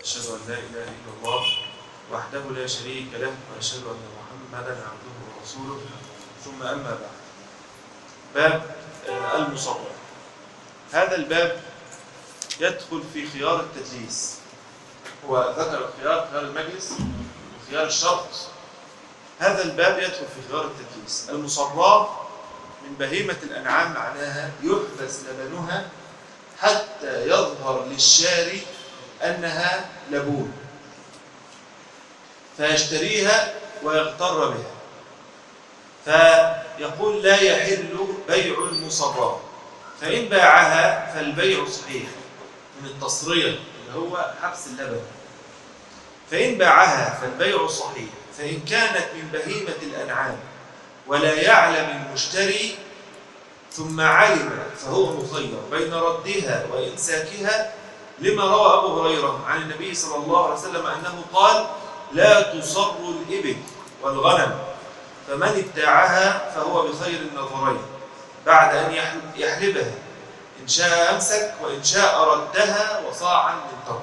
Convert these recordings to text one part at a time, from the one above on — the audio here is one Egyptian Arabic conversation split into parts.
أشهد أن لا إله إلا الله وحده لا شريك له وأشهد أن محمدا عبده ورسوله ثم أما بعد باب آه، المصور هذا الباب يدخل في خيار التدليس هو ذكر الخيار خيار المجلس وخيار الشرط هذا الباب يدخل في خيار التدليس المصرات من بهيمة الأنعام معناها يحبس لبنها حتى يظهر للشاري أنها لبون فيشتريها ويغتر بها فيقول لا يحل بيع المصرات فإن باعها فالبيع صحيح من التصرية اللي هو حبس اللبن فإن باعها فالبيع صحيح فإن كانت من بهيمة الأنعام ولا يعلم المشتري ثم علم فهو مخير بين ردها وإمساكها لما روى أبو هريرة عن النبي صلى الله عليه وسلم أنه قال لا تصر الإبل والغنم فمن ابتاعها فهو بخير النظرين بعد أن يحلبها إن شاء أمسك وإن شاء ردها وصاعا من تمر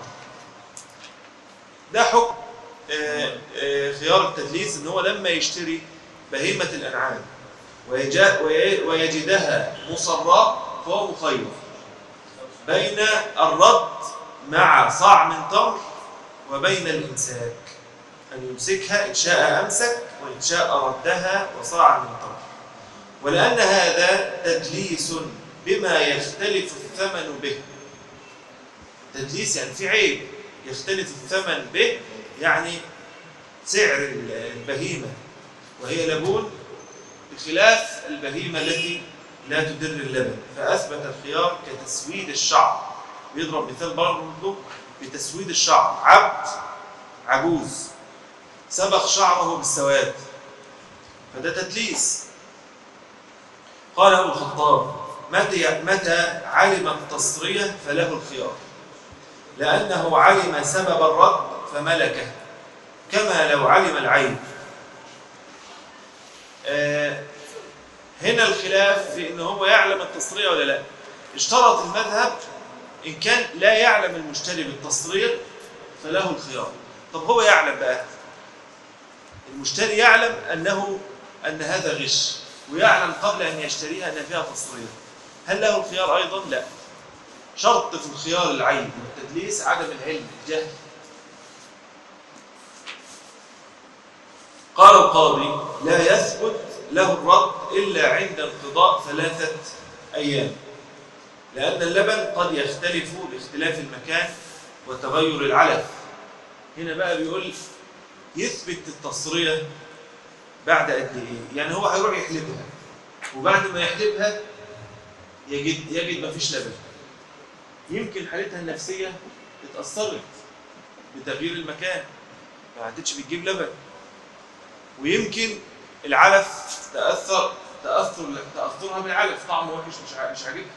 ده حكم آه، آه، خيار التدليس ان هو لما يشتري بهيمة الأنعام ويجا- وي- ويجدها مصرات فهو مخير بين الرد مع صاع من تمر وبين الإمساك أن يمسكها إن شاء أمسك وإن شاء ردها وصاع من تمر ولأن هذا تدليس بما يختلف الثمن به تدليس يعني في عيب يختلف الثمن به يعني سعر البهيمة وهي لبون بخلاف البهيمة التي لا تدر اللبن فأثبت الخيار كتسويد الشعر بيضرب مثال برضه بتسويد الشعر عبد عجوز سبق شعره بالسواد فده تدليس قال أبو الخطاب متى متى علم التصرية فله الخيار لأنه علم سبب الرد فملكه كما لو علم العين آه، هنا الخلاف في ان هو يعلم التصرية ولا لا اشترط المذهب ان كان لا يعلم المشتري بالتصرية فله الخيار طب هو يعلم بقى المشتري يعلم انه ان هذا غش ويعلم قبل ان يشتريها ان فيها تصرية هل له الخيار ايضا لا شرط في الخيار العين والتدليس عدم العلم الجهل قال القاضي لا يثبت له الرد إلا عند انقضاء ثلاثة أيام لأن اللبن قد يختلف باختلاف المكان وتغير العلف هنا بقى بيقول يثبت التصرية بعد قد إيه يعني هو هيروح يحلبها وبعد ما يحلبها يجد يجد ما فيش لبن يمكن حالتها النفسية اتأثرت بتغيير المكان ما عادتش بتجيب لبن ويمكن العلف تأثر تأثر تأثرها بالعلف طعمه وحش مش ع- مش عاجبها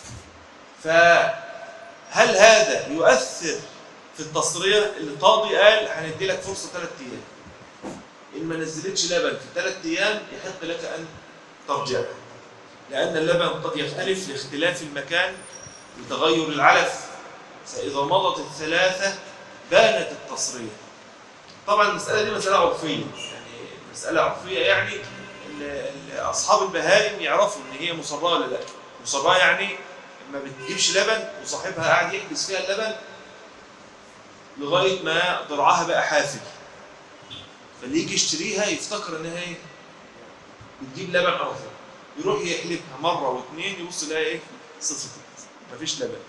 فهل هذا يؤثر في التصرية القاضي قال هندي لك فرصة ثلاث أيام إن ما نزلتش لبن في ثلاث أيام يحق لك أن ترجع لأن اللبن قد يختلف لاختلاف المكان وتغير العلف فإذا مضت الثلاثة بانت التصرية طبعا المسألة دي مسألة عرفية يعني مسألة عرفية يعني ال- ال- أصحاب البهائم يعرفوا إن هي مصراه ولا لا مصراه يعني ما بتجيبش لبن وصاحبها قاعد يحبس فيها اللبن لغاية ما ضرعها بقى حافل فاللي يجي يشتريها يفتكر إنها إيه بتجيب لبن على طول يروح يحلبها مرة واثنين يبص يلاقي إيه صفرت مفيش لبن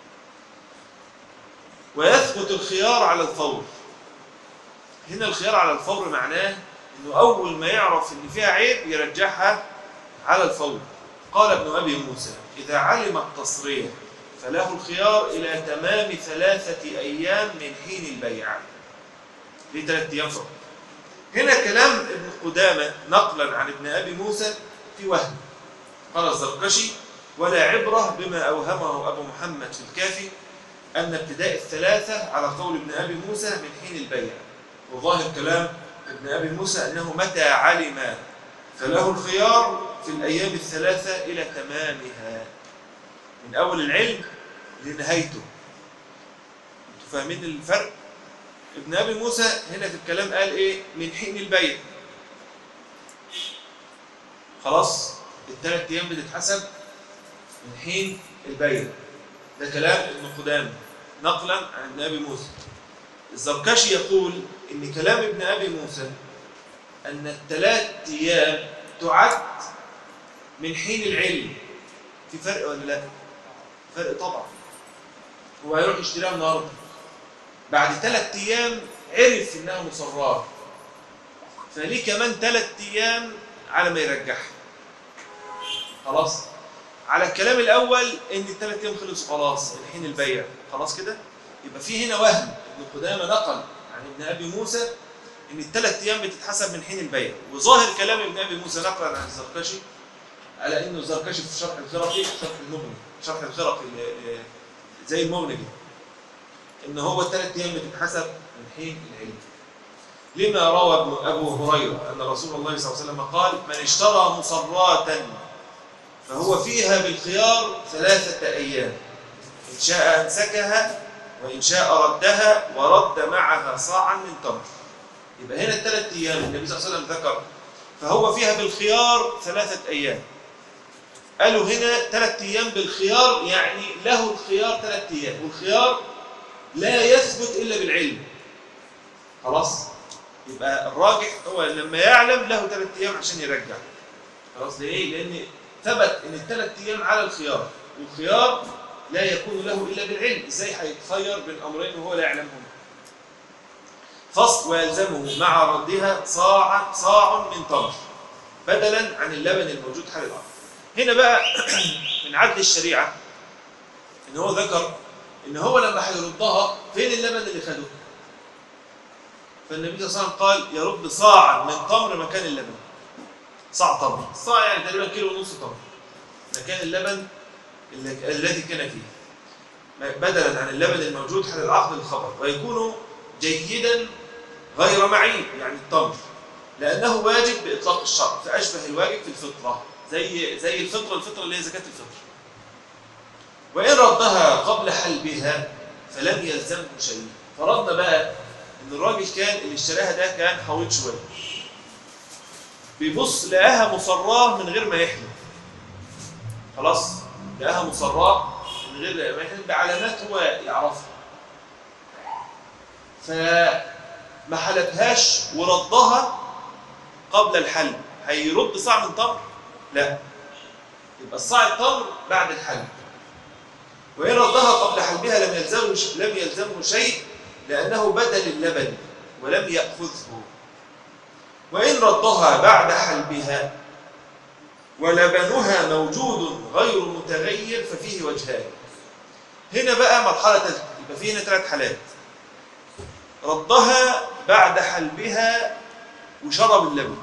ويثبت الخيار على الفور هنا الخيار على الفور معناه انه اول ما يعرف ان فيها عيب يرجعها على الفور قال ابن ابي موسى اذا علم التصريح فله الخيار الى تمام ثلاثه ايام من حين البيع ليه ثلاث ايام فقط هنا كلام ابن قدامه نقلا عن ابن ابي موسى في وهم قال الزركشي ولا عبره بما اوهمه ابو محمد في الكافي ان ابتداء الثلاثه على قول ابن ابي موسى من حين البيع وظاهر كلام ابن أبي موسى أنه متى علم فله الخيار في الأيام الثلاثة إلى تمامها من أول العلم لنهايته انتوا فاهمين الفرق ابن ابي موسى هنا في الكلام قال ايه من حين البيع خلاص الثلاث ايام بتتحسب من حين البيع ده كلام ابن قدامه نقلا عن ابن ابي موسى الزركشي يقول ان كلام ابن ابي موسى ان الثلاث ايام تعد من حين العلم في فرق ولا لا فرق طبعا هو هيروح يشتريها النهارده بعد ثلاث ايام عرف انها مصراه فليه كمان ثلاث ايام على ما يرجعها خلاص على الكلام الاول ان الثلاث ايام خلصوا خلاص الحين البيع خلاص كده يبقى في هنا وهم ابن قدامه نقل عن ابن ابي موسى ان الثلاث ايام بتتحسب من حين البيع وظاهر كلام ابن ابي موسى نقلا عن الزركشي على انه الزركشي في شرح الخرقي شرح المغني شرح الخرقي ل- ل- زي المغني كده ان هو الثلاث ايام بتتحسب من حين العلم لما روى ابن ابو هريره ان رسول الله صلى الله عليه وسلم قال من اشترى مصرات فهو فيها بالخيار ثلاثه ايام ان شاء امسكها وان شاء ردها ورد معها صاعا من تمر يبقى هنا الثلاث ايام النبي صلى الله عليه وسلم ذكر فهو فيها بالخيار ثلاثه ايام قالوا هنا ثلاث ايام بالخيار يعني له الخيار ثلاث ايام والخيار لا يثبت الا بالعلم خلاص يبقى الراجح هو لما يعلم له ثلاث ايام عشان يرجع خلاص ليه لان ثبت ان الثلاث ايام على الخيار والخيار لا يكون له الا بالعلم ازاي هيتخير بين امرين وهو لا يعلمهم فصل ويلزمه مع ردها صاع صاع من تمر بدلا عن اللبن الموجود حال الارض هنا بقى من عدل الشريعه ان هو ذكر ان هو لما هيردها فين اللبن اللي خده فالنبي صلى الله عليه وسلم قال يرد صاعا من تمر مكان اللبن صاع تمر صاع يعني تقريبا كيلو ونص تمر مكان اللبن اللي- الذي كان فيه بدلا عن اللبن الموجود حال العقد الخبر ويكون جيدا غير معيب يعني التمر لانه واجب باطلاق الشرع فاشبه الواجب في الفطره زي زي الفطره الفطره اللي هي زكاه الفطر وان ردها قبل حلبها فلم يلزمه شيء فرضنا بقى ان الراجل كان اللي اشتراها ده كان حويط شويه بيبص لقاها مصراه من غير ما يحلب خلاص لقاها مصراه من غير ما يحلب بعلامات هو يعرفها فما حلبهاش وردها قبل الحلب هيرد صاع من تمر لا يبقى الصاع التمر بعد الحلب وإن ردها قبل حلبها لم يلزمه ش- لم يلزمه شيء لأنه بدل اللبن ولم يأخذه وإن ردها بعد حلبها ولبنها موجود غير متغير ففيه وجهان هنا بقى مرحلة تالتة. يبقى في هنا ثلاث حالات ردها بعد حلبها وشرب اللبن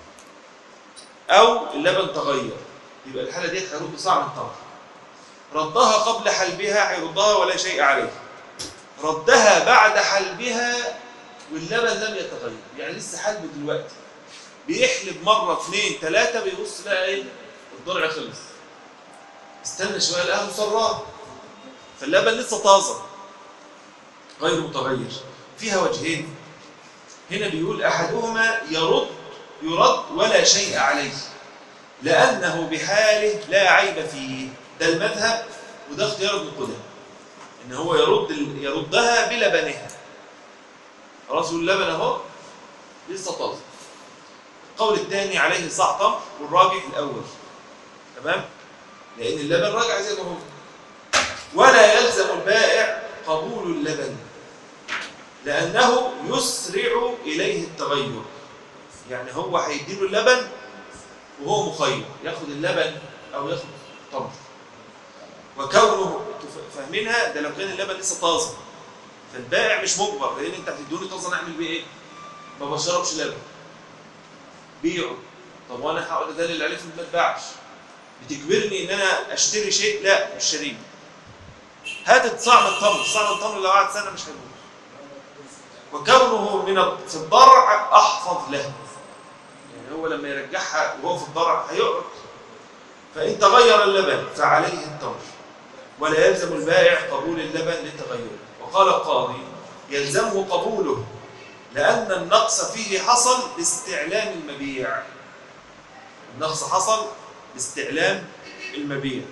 أو اللبن تغير يبقى الحالة دي هيرد صاع من تمر ردها قبل حلبها هيردها ولا شيء عليه ردها بعد حلبها واللبن لم يتغير يعني لسه حلب دلوقتي بيحلب مرة اثنين ثلاثة بيبص لقى ايه الضلع خلص استنى شوية لقاها مصراه فاللبن لسه طازة غير متغير فيها وجهين هنا بيقول أحدهما يرد يرد ولا شيء عليه لأنه بحاله لا عيب فيه ده المذهب وده اختيار ابن قدامه ان هو يرد ال- يردها بلبنها خلاص يقول اللبن اهو لسه طازه القول الثاني عليه صاع تمر والراجح الاول تمام لان اللبن راجع زي ما هو ولا يلزم البائع قبول اللبن لانه يسرع اليه التغير يعني هو هيديله اللبن وهو مخير ياخد اللبن او ياخد تمر وكونه انتوا فاهمينها ده لو كان اللبن لسه طازه فالبائع مش مجبر لان انت هتدوني طازه نعمل بيه ايه؟ ما بشربش لبن بيعه طب وانا هقعد ادلل عليه في ما اتباعش بتجبرني ان انا اشتري شيء لا مش شاريه هات صاع من التمر صاع من التمر لو قعد سنه مش هيبوظ وكونه من الض- في الضرع احفظ له يعني هو لما يرجعها وهو في الضرع هيقعد فإن تغير اللبن فعليه التمر ولا يلزم البائع قبول اللبن لتغيره وقال القاضي يلزمه قبوله لأن النقص فيه حصل باستعلام المبيع النقص حصل باستعلام المبيع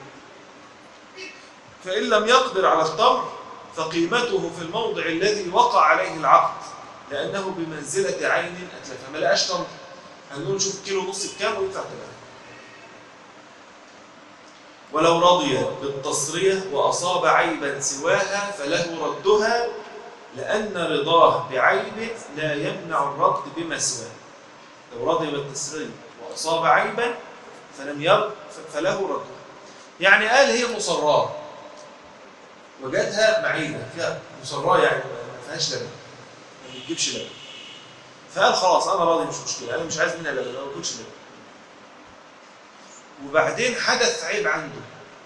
فإن لم يقدر على التمر فقيمته في الموضع الذي وقع عليه العقد لأنه بمنزلة عين أتلفها ما لقاش تمر هنقول شوف كيلو ونص بكام ويدفع ثمنها ولو رضي بالتصرية وأصاب عيبا سواها فله ردها لأن رضاه بعيب لا يمنع الرد بما سواه لو رضي بالتصرية وأصاب عيبا فلم يرد فله ردها يعني قال هي مصراه وجدها معيبة فيها مصراه يعني ما فيهاش لبن ما بتجيبش لبن فقال خلاص أنا راضي مش مشكلة أنا مش عايز منها لبن أنا ما باكلش لبن وبعدين حدث عيب عنده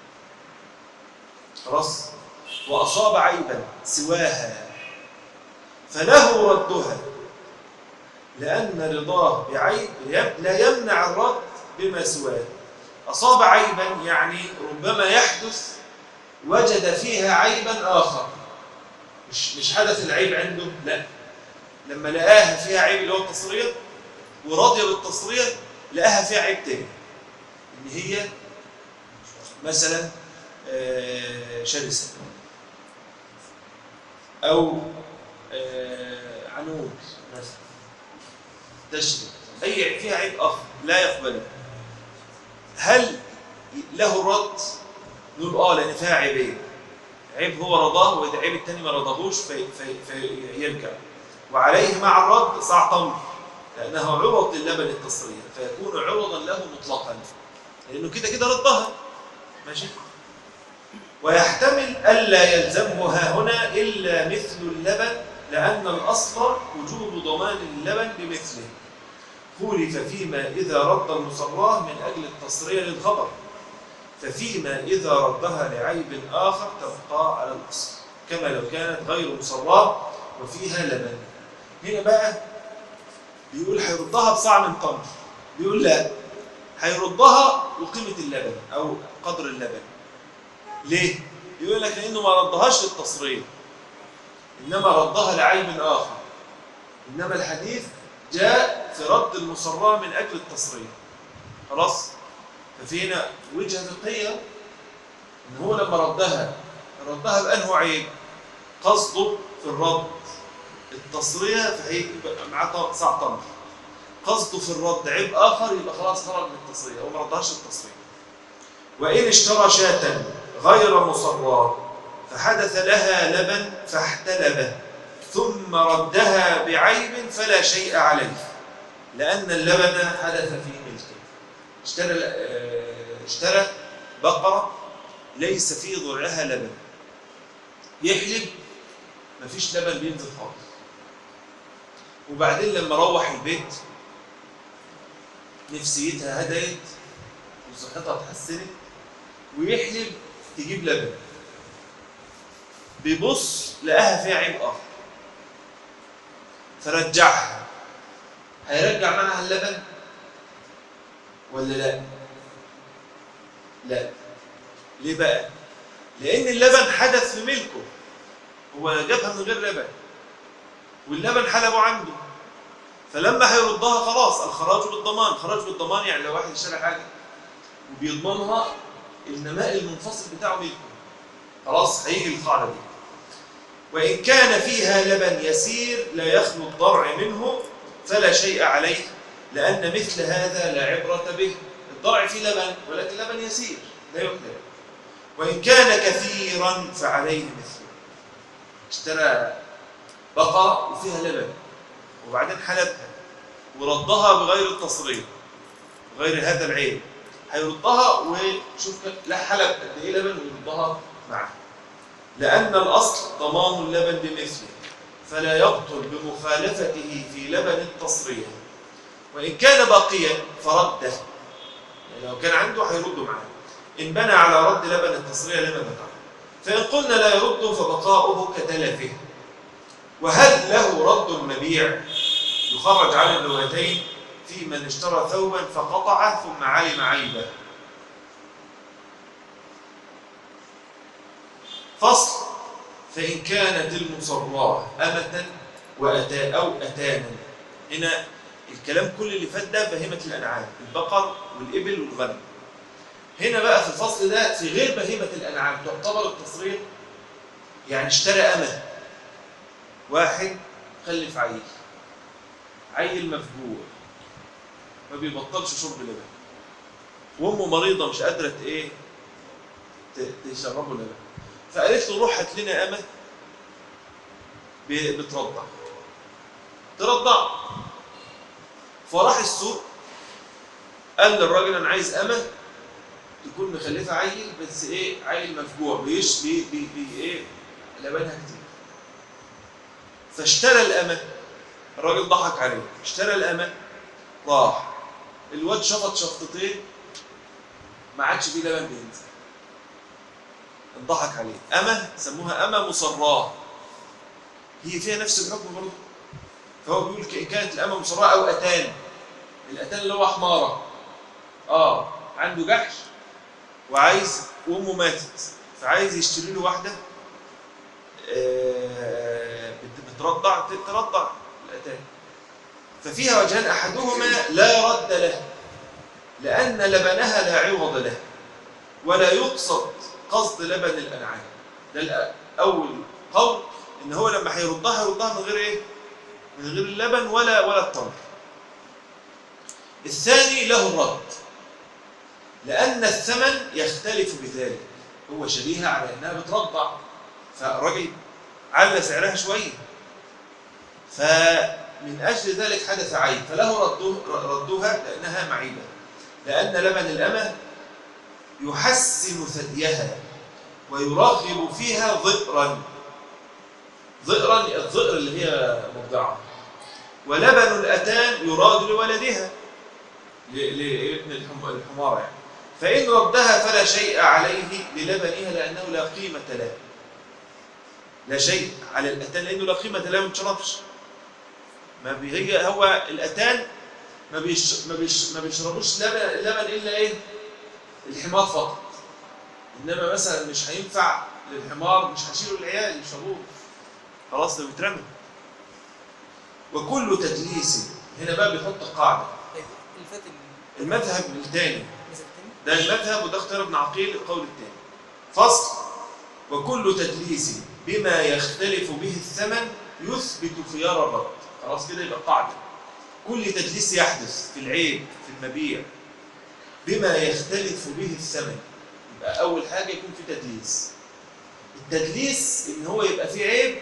خلاص وأصاب عيبا سواها فله ردها لأن رضاه بعيب لا يمنع الرد بما سواه أصاب عيبا يعني ربما يحدث وجد فيها عيبا آخر مش مش حدث العيب عنده لا لما لقاها فيها عيب اللي هو التصرية ورضي بالتصرية لقاها فيها عيب تاني ان هي مثلا شرسة او عنود مثلا تشرب اي فيها عيب اخر لا يقبله هل له الرد نقول اه لان فيها عيبين عيب هو رضاه واذا عيب التاني ما رضاهوش في في فيرجع وعليه مع الرد صاع تمر لانه عوض للبن التصريه فيكون عوضا له مطلقا لانه كده كده ردها ماشي ويحتمل الا يلزمها هنا الا مثل اللبن لان الاصل وجوب ضمان اللبن بمثله خولف فيما اذا رد المصراه من اجل التصريه للخبر ففيما اذا ردها لعيب اخر تبقى على الاصل كما لو كانت غير مصراه وفيها لبن هنا بقى بيقول هيردها بصاع من تمر بيقول لا هيردها وقيمة اللبن أو قدر اللبن ليه؟ يقول لك لأنه ما ردهاش للتصرية إنما ردها لعيب آخر إنما الحديث جاء في رد المصراه من أجل التصرية خلاص؟ ففي هنا وجهة فقهية إن هو لما ردها ردها بأنه عيب قصده في الرد التصرية فهي معاه صاع تمر قصده في الرد عيب آخر يبقى خلاص خرج من التصرية وما ردهاش التصرية وإن اشترى شاة غير مصراه فحدث لها لبن فاحتلبه ثم ردها بعيب فلا شيء عليه لأن اللبن حدث في ملكه اشترى اشترى بقرة ليس في ضرعها لبن يحلب مفيش لبن بينزل خالص وبعدين لما روح البيت نفسيتها هديت وصحتها اتحسنت ويحلب تجيب لبن بيبص لقاها فيها عيب اخر فرجعها هيرجع معها اللبن ولا لا لا ليه بقى لان اللبن حدث في ملكه هو جابها من غير لبن واللبن حلبه عنده فلما هيردها خلاص الخراج بالضمان خراج بالضمان يعني لو واحد اشترى حاجه وبيضمنها النماء المنفصل بتاعه ملكه خلاص هيجي القاعده دي وان كان فيها لبن يسير لا يخلو الضرع منه فلا شيء عليه لان مثل هذا لا عبره به الضرع فيه لبن ولكن لبن يسير لا يحلب وان كان كثيرا فعليه مثله اشترى بقرة وفيها لبن وبعدين حلبها وردها بغير التصريف غير هذا العيب هيردها وشوف لا حلب قد ايه لبن ويردها معه لأن الأصل ضمان اللبن بمثله فلا يبطل بمخالفته في لبن التصرية وإن كان باقيا فرده يعني لو كان عنده هيرده معاه إن بنى على رد لبن التصرية لما ذكر فإن قلنا لا يرد فبقاؤه كتلفه وهل له رد المبيع يخرج على الروايتين في من اشترى ثوبا فقطعه ثم علم عيبه فصل فإن كانت المصراة أمة وأتا أو أتانا هنا الكلام كل اللي فات ده بهيمة الأنعام البقر والإبل والغنم هنا بقى في الفصل ده في غير بهيمة الأنعام تعتبر التصريح يعني اشترى أمة واحد خلف عيل عيل مفجوع ما بيبطلش شرب لبن وامه مريضه مش قادره ت- ايه ت- تشربه لبن فقالت له روح هات لنا امه ب- بترضع ترضع فراح السوق قال للراجل انا عايز امه تكون مخلفه عيل بس ايه عيل مفجوع بيش بي بي بي ايه لبنها كتير فاشترى الامه الراجل ضحك عليه اشترى الامه راح الواد شفط شفطتين ما عادش فيه لبن بينزل انضحك عليه أمة سموها أمة مصراه هي فيها نفس الحكم برضه فهو بيقول ك- كانت الأمة مصراه أو أتان الأتان اللي هو حمارة آه عنده جحش وعايز وأمه ماتت فعايز يشتري له واحدة آه، بت- بترضع ت- ترضع الأتان ففيها وجهان أحدهما لا رد له لأن لبنها لا عوض له ولا يقصد قصد لبن الأنعام ده الأ- أول قول إن هو لما هيردها يردها من غير إيه؟ من غير اللبن ولا ولا التمر الثاني له الرد لأن الثمن يختلف بذلك هو شريها على إنها بترضع فالراجل على سعرها شوية فمن أجل ذلك حدث عيب فله رده ردها لأنها معيبة لأن لبن الأمة يحسن ثديها ويرغب فيها ظئرا ظئرا الظئر اللي هي مرضعة ولبن الأتان يراد لولدها ل- لابن الحم- الحمارة يعني فإن ردها فلا شيء عليه للبنها لأنه لا قيمة له لا شيء على الأتان لأنه لا قيمة له ما بتشربش ما بي- هي هو الأتان ما بيش ما بيش ما بيشربوش لبن لبن إلا إيه الحمار فقط إنما مثلا مش هينفع للحمار مش هشيله العيال يشربوه خلاص ده بيترمي وكل تدليس هنا بقى بيحط قاعدة طيب اللي فات ال- المذهب الثاني المثل التاني ده المذهب وده اختيار ابن عقيل القول الثاني فصل وكل تدليس بما يختلف به الثمن يثبت خيار الرد خلاص كده يبقى قاعده كل تدليس يحدث في العيب في المبيع بما يختلف به الثمن يبقى اول حاجه يكون في تدليس التدليس ان هو يبقى فيه عيب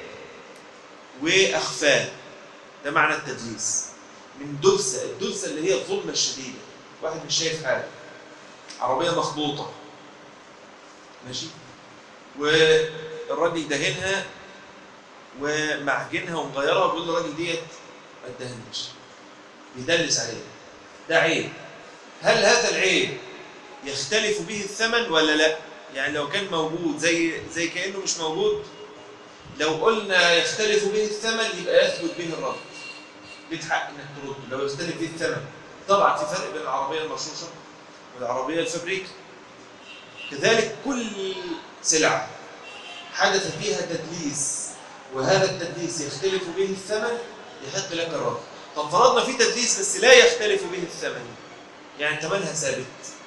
واخفاه ده معنى التدليس من دلسه الدلسه اللي هي الظلمه الشديده واحد مش شايف حاجه عربية مخبوطة ماشي والراجل دهنها ومعجنها ومغيرها وبيقول للراجل ديت ما اتدهنتش بيدلس عليها ده عيب هل هذا العيب يختلف به الثمن ولا لا؟ يعني لو كان موجود زي زي كأنه مش موجود لو قلنا يختلف به الثمن يبقى يثبت به الرد ليك حق انك ترد لو يختلف به الثمن طبعا في فرق بين العربية المرشوشة والعربية الفابريك كذلك كل سلعة حدث فيها تدليس وهذا التدليس يختلف به الثمن يحق لك الرد طب فرضنا في تدليس بس لا يختلف به الثمن يعني ثمنها ثابت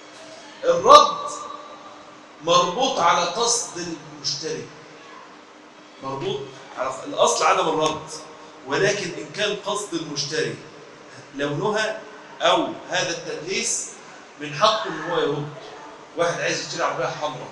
الرد مربوط على قصد المشتري مربوط على الاصل عدم الرد ولكن ان كان قصد المشتري لونها او هذا التدليس من حقه ان هو يرد واحد عايز يشتري عربيه حمراء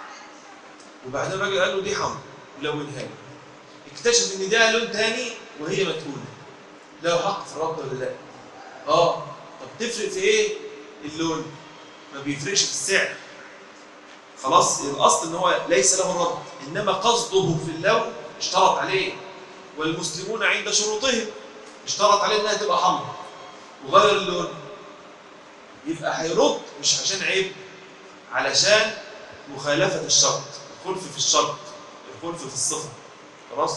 وبعدين الراجل قال له دي حمراء لونها له اكتشف ان ده لون تاني وهي مدهونه له حق في الرد ولا لا؟ اه طب تفرق في ايه اللون؟ ما بيفرقش في السعر خلاص الاصل ان هو ليس له الرد انما قصده في اللون اشترط عليه والمسلمون عند شروطهم اشترط عليه انها تبقى حمراء وغير اللون يبقى هيرد مش عشان عيب علشان مخالفة الشرط الخلف في الشرط الخلف في الصفة خلاص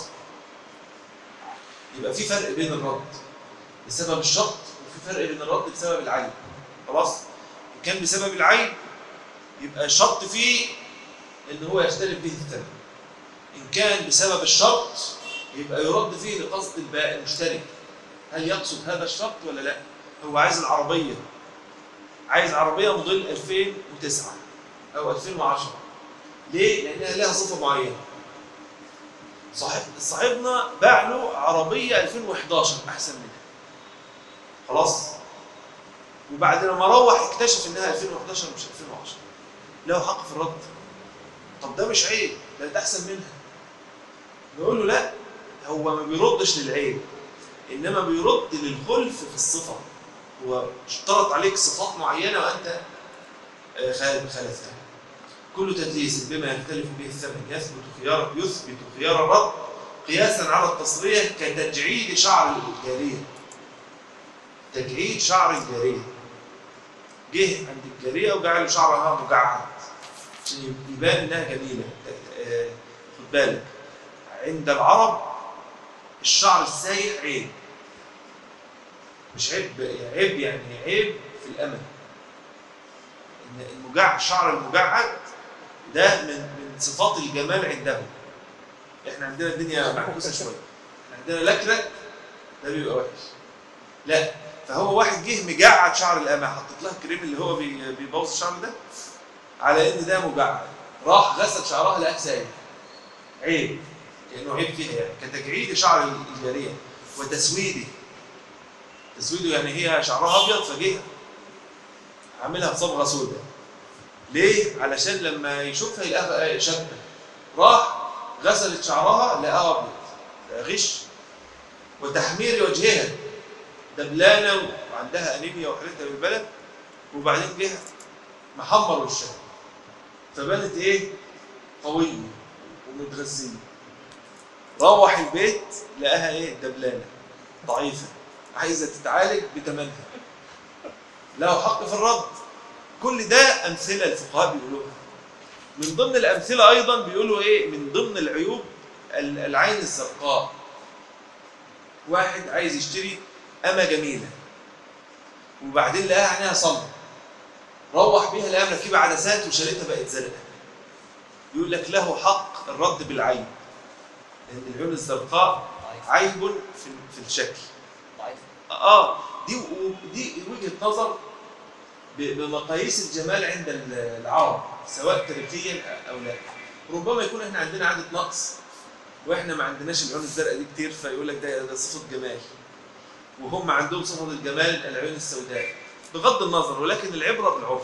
يبقى في فرق بين الرد بسبب الشرط وفي فرق بين الرد بسبب العيب خلاص إن كان بسبب العيب يبقى الشرط فيه ان هو يختلف به الثمن إن كان بسبب الشرط يبقى يرد فيه لقصد البائع المشتري هل يقصد هذا الشرط ولا لا هو عايز العربية عايز عربية موديل 2009 أو 2010 ليه؟ لأنها لها صفة معينة صاحب صاحبنا باع له عربية 2011 أحسن منها خلاص وبعد لما روح اكتشف انها 2011 مش 2010 له حق في الرد طب ده مش عيب ده ده احسن منها نقول له لا هو ما بيردش للعيب انما بيرد للخلف في الصفه هو اشترط عليك صفات معينه وانت آه، خالف خالفتها كل تدليس بما يختلف به الثمن يثبت خيار يثبت خيار الرد قياسا على التصريح كتجعيد شعر الجاريه تجعيد شعر الجاريه جه عند الجاريه وجعل شعرها مجعد عشان يبان انها جميله آه، خد بالك عند العرب الشعر السايح عيب مش عيب عيب يعني عيب في الامل ان المجع الشعر المجعد ده من من صفات الجمال عندهم احنا عندنا الدنيا معكوسه شويه إحنا عندنا لكلك ده بيبقى وحش لا فهو واحد جه مجعد شعر الامه حطيت لها الكريم اللي هو بي- بيبوظ الشعر ده على ان ده مجعد راح غسل شعرها لقاه سايح عيب كانه عيب فيها يعني كتجعيد شعر الجاريه وتسويده تسويده يعني هي شعرها ابيض فجه عاملها بصبغه سوداء ليه؟ علشان لما يشوفها يلاقيها شابه راح غسلت شعرها لقاها ابيض ده غش وتحمير وجهها دبلانه وعندها انيميا وحالتها بالبلد وبعدين جه محمر وشها فبانت ايه؟ قويه ومتغذيه روح البيت لقاها ايه؟ دبلانه ضعيفه عايزه تتعالج بثمنها له حق في الرد كل ده امثله الفقهاء بيقولوها من ضمن الامثله ايضا بيقولوا ايه من ضمن العيوب ال- العين الزرقاء واحد عايز يشتري أمة جميلة وبعدين لقاها عينيها صمت روح بيها لقاها مركبة عدسات وشالتها بقت زرقاء يقول لك له حق الرد بالعين لأن العيون الزرقاء ضعيف عيب في في الشكل ضعيف اه دي دي وجهه نظر ب- بمقاييس الجمال عند ال- العرب سواء تاريخيا او لا ربما يكون احنا عندنا عاده نقص واحنا ما عندناش العيون الزرقاء دي كتير فيقول لك ده ده صفه جمال وهم عندهم صفه الجمال العيون السوداء بغض النظر ولكن العبره بالعرف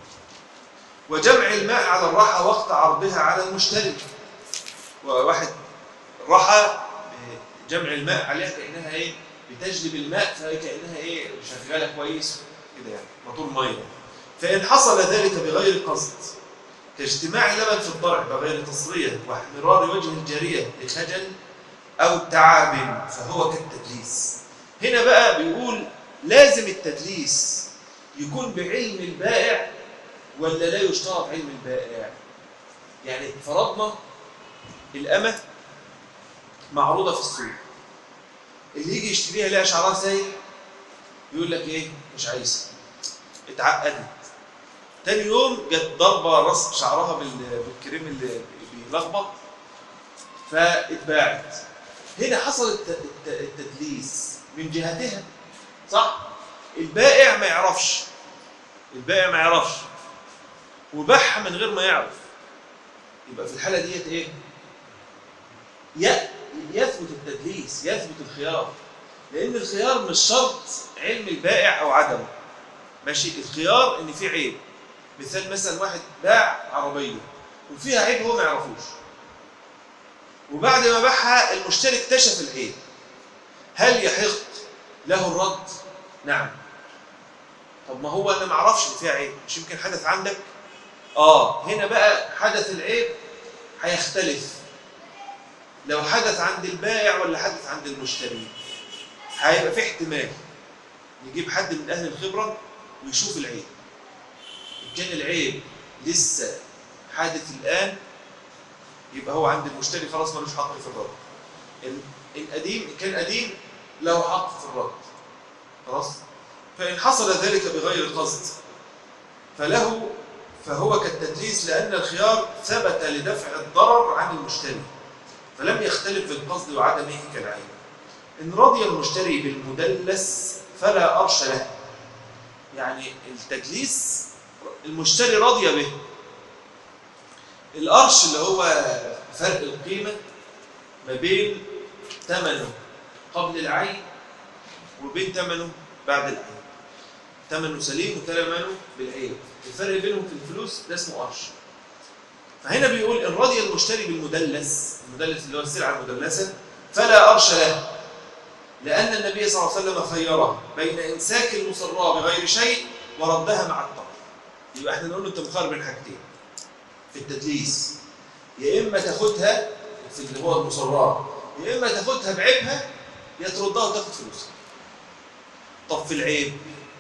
وجمع الماء على الراحه وقت عرضها على المشتري وواحد راحه بجمع الماء عليها كانها ايه بتجلب الماء فهي كانها ايه شغاله كويس كده يعني موتور ميه فان حصل ذلك بغير قصد كاجتماع اللبن في الضرع بغير تصريه واحمرار وجه الجاريه لخجل او تعاب فهو كالتدليس هنا بقى بيقول لازم التدليس يكون بعلم البائع ولا لا يشترط علم البائع يعني فرضنا الأمة معروضة في السوق اللي يجي يشتريها يلاقي شعرها سايح يقول لك ايه مش عايزها اتعقدت تاني يوم جت ضربه راس شعرها بال- بالكريم اللي بيلخبط فاتباعت هنا حصل الت- الت- التدليس من جهتها صح البائع ما يعرفش البائع ما يعرفش وباعها من غير ما يعرف يبقى في الحاله ديت ايه ي- يثبت التدليس يثبت الخيار لان الخيار مش شرط علم البائع او عدمه ماشي الخيار ان في عيب مثال مثلا واحد باع عربيه وفيها عيب هو ما يعرفوش وبعد ما باعها المشتري اكتشف العيب هل يحق له الرد نعم طب ما هو انا ما اعرفش ان فيها عيب مش يمكن حدث عندك اه هنا بقى حدث العيب هيختلف لو حدث عند البائع ولا حدث عند المشتري هيبقى في احتمال نجيب حد من اهل الخبره ويشوف العيب ان كان العيب لسه حادث الان يبقى هو عند المشتري خلاص ملوش حق في الرد ان ان قديم ان كان قديم له حق في الرد خلاص فان حصل ذلك بغير قصد فله فهو كالتدليس لان الخيار ثبت لدفع الضرر عن المشتري فلم يختلف في القصد وعدمه كالعين إن رضي المشتري بالمدلس فلا أرش له يعني التدليس المشتري رضي به الأرش اللي هو فرق القيمة ما بين ثمنه قبل العين وبين ثمنه بعد العين ثمنه سليم وثمنه بالعين الفرق بينهم في الفلوس ده اسمه قرش فهنا بيقول ان رضي المشتري بالمدلس المدلس اللي هو السلعه المدلسه فلا ارش له لان النبي صلى الله عليه وسلم خيره بين امساك المصراه بغير شيء وردها مع الطرف يبقى احنا نقول له انت مخير بين حاجتين في التدليس يا اما تاخدها في اللي هو المصراه يا اما تاخدها بعيبها يا تردها وتاخد فلوسها طب في العيب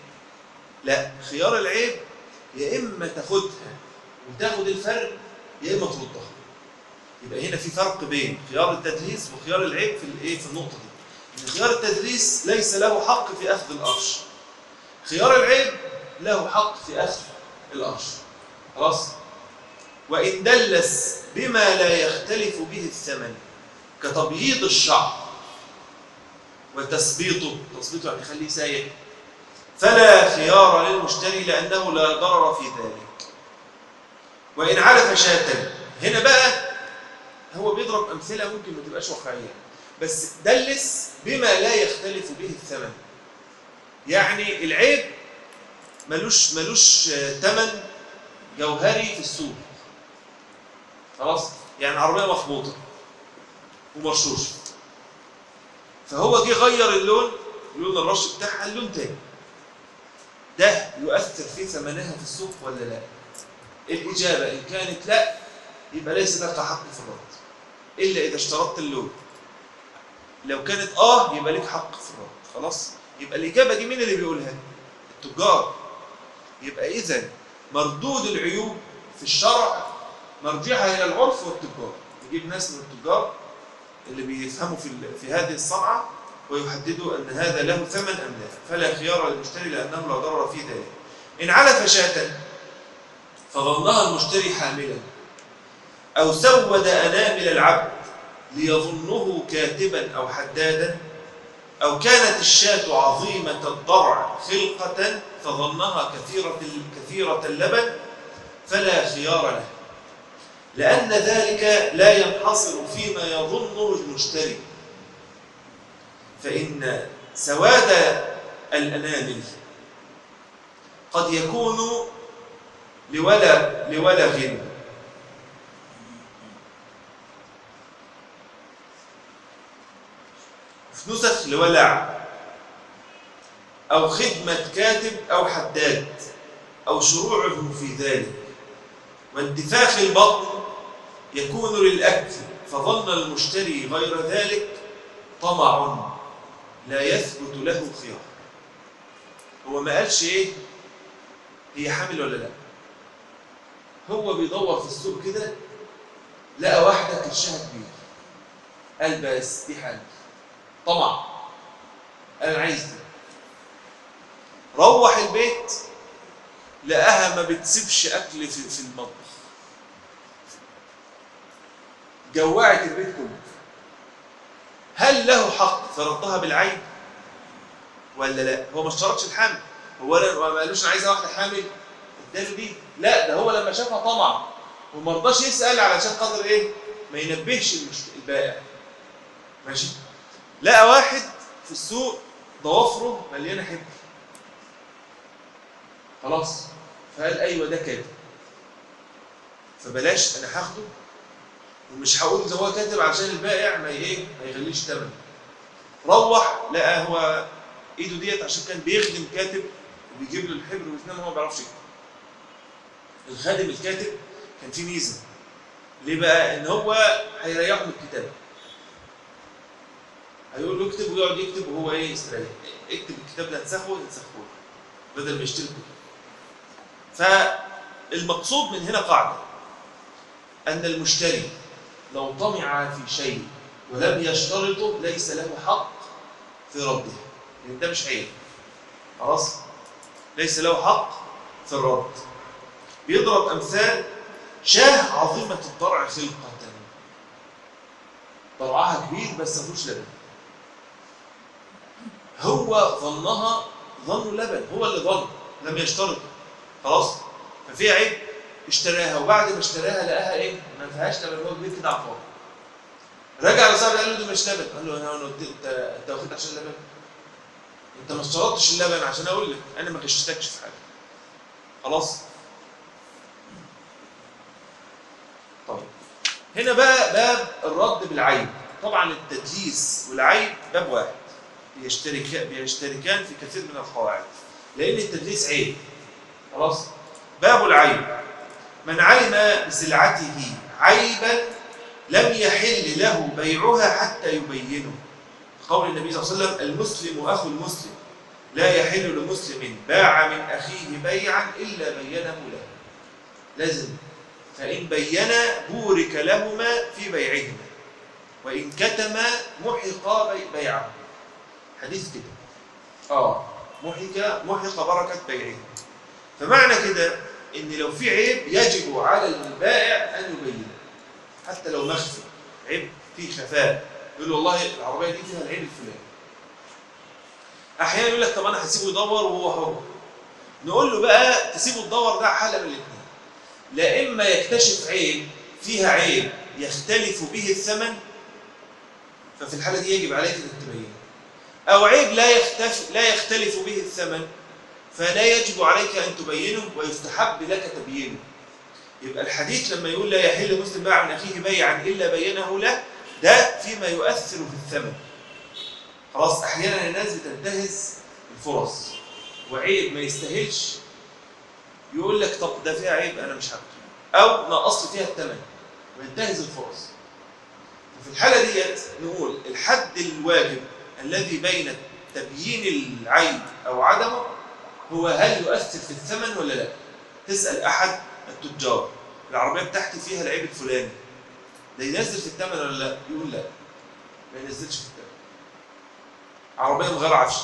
لا خيار العيب يا اما تاخدها وتاخد الفرق يا اما تردها يبقى هنا في فرق بين خيار التدليس وخيار العيب في الايه في النقطه دي ان خيار التدليس ليس له حق في اخذ القرش خيار العيب له حق في اخذ القرش خلاص وان دلس بما لا يختلف به الثمن كتبييض الشعر وتثبيطه تثبيطه يعني يخليه سايح فلا خيار للمشتري لأنه لا ضرر في ذلك وإن علف شاة هنا بقى هو بيضرب أمثلة ممكن ما تبقاش واقعية بس دلس بما لا يختلف به الثمن يعني العيب ملوش ملوش ثمن جوهري في السوق خلاص يعني عربية مخبوطة ومرشوشة فهو جه غير اللون لون الرش بتاعها اللون تاني ده يؤثر في ثمنها في السوق ولا لا الإجابة إن كانت لا يبقى ليس لك حق في الرد إلا إذا اشترطت اللون لو كانت آه يبقى لك حق في الرد خلاص يبقى الإجابة دي مين اللي بيقولها التجار يبقى إذا مردود العيوب في الشرع مرجعها إلى العرف والتجار نجيب ناس من التجار اللي بيفهموا في في هذه الصنعة ويحددوا أن هذا له ثمن أم لا فلا خيار للمشتري لأنه لا ضرر في ذلك إن علف شاة فظنها المشتري حاملا أو سود أنامل العبد ليظنه كاتبا أو حدادا أو كانت الشاة عظيمة الضرع خلقة فظنها كثيرة كثيرة اللبن فلا خيار له لأن ذلك لا ينحصر فيما يظنه المشتري فإن سواد الأنامل قد يكون لولغ لولغ في نسخ لولع أو خدمة كاتب أو حداد أو شروعه في ذلك وانتفاخ البطن يكون للأكل فظن المشتري غير ذلك طمع لا يثبت له خيار هو ما قالش ايه هي حامل ولا لا هو بيدور في السوق كده لقى واحده كرشها كبير قال بس دي حامل طمع انا عايز دي روح البيت لقاها ما بتسيبش اكل في, في المطبخ جوعت البيت كله هل له حق في ردها بالعين ولا لا هو ما اشترطش الحمل هو ما قالوش انا عايزه واحده حامل اداله دي لا ده هو لما شافها طمع وما رضاش يسال علشان خاطر ايه ما ينبهش البائع ماشي لقى واحد في السوق ضوافره مليانه حبر خلاص فقال ايوه ده كاتب فبلاش انا هاخده ومش هقول ده هو كاتب عشان البائع ما ايه ما يغليش ثمنه روح لقى هو ايده ديت عشان كان بيخدم كاتب وبيجيب له الحبر ويتنام هو ما بيعرفش يكتب الخادم الكاتب كان فيه ميزه ليه بقى ان هو هيريحه من الكتابه هيقول له اكتب ويقعد يكتب وهو ايه يستريح اكتب الكتاب ده انسخه انسخه بدل ما يشتري كتب فالمقصود من هنا قاعده ان المشتري لو طمع في شيء ولم يشترطه ليس له حق في رده لان ده مش عيب خلاص ليس له حق في الرد بيضرب امثال شاه عظيمه الضرع خلقه طلعها كبير بس ما فيهوش لبن هو ظنها ظن لبن هو اللي ظن لم يشترط خلاص ففي عيب اشتراها وبعد ما اشتراها لقاها ايه ما فيهاش لبن هو كبير كده على الفاضي رجع لصاحبي قال له ده مش لبن قال له انا انا قلت انت انت واخد عشان اللبن انت ما اشترطتش اللبن عشان اقول لك انا ما غششتكش في حاجه خلاص طيب هنا بقى باب الرد بالعيب طبعا التدليس والعيب باب واحد بيشترك بيشتركان في كثير من القواعد لان التدليس عيب خلاص باب العيب من علم بسلعته عيبا لم يحل له بيعها حتى يبينه قول النبي صلى الله عليه وسلم المسلم اخو المسلم لا يحل لمسلم باع من اخيه بيعا الا بينه له لازم فان بينا بورك لهما في بيعهما وان كتما محق بي- بيعه حديث كده اه محق محق بركه بيعهما فمعنى كده ان لو في عيب يجب على البائع ان يبينه حتى لو مخفي عيب فيه خفاء يقول له والله العربيه دي فيها العيب الفلاني احيانا يقول لك طب انا هسيبه يدور وهو حر نقول له بقى تسيبه تدور ده حاله من الاثنين لا اما يكتشف عيب فيها عيب يختلف به الثمن ففي الحاله دي يجب عليك انك تبينه او عيب لا يختلف لا يختلف به الثمن فلا يجب عليك ان تبينه ويستحب لك تبيينه يبقى الحديث لما يقول لا يحل مسلم باع من اخيه بيعا الا بينه له ده فيما يؤثر في الثمن خلاص احيانا الناس بتنتهز الفرص وعيب ما يستاهلش يقول لك طب ده فيها عيب انا مش هاخده او نقص لي فيها الثمن وينتهز الفرص ففي الحاله ديت نقول الحد الواجب الذي بين تبيين العيب او عدمه هو هل يؤثر في الثمن ولا لا تسال احد التجار العربيه بتاعتي فيها العيب الفلاني ده ينزل في الثمن ولا لا يقول لا ما ينزلش في الثمن عربيه من غير عفش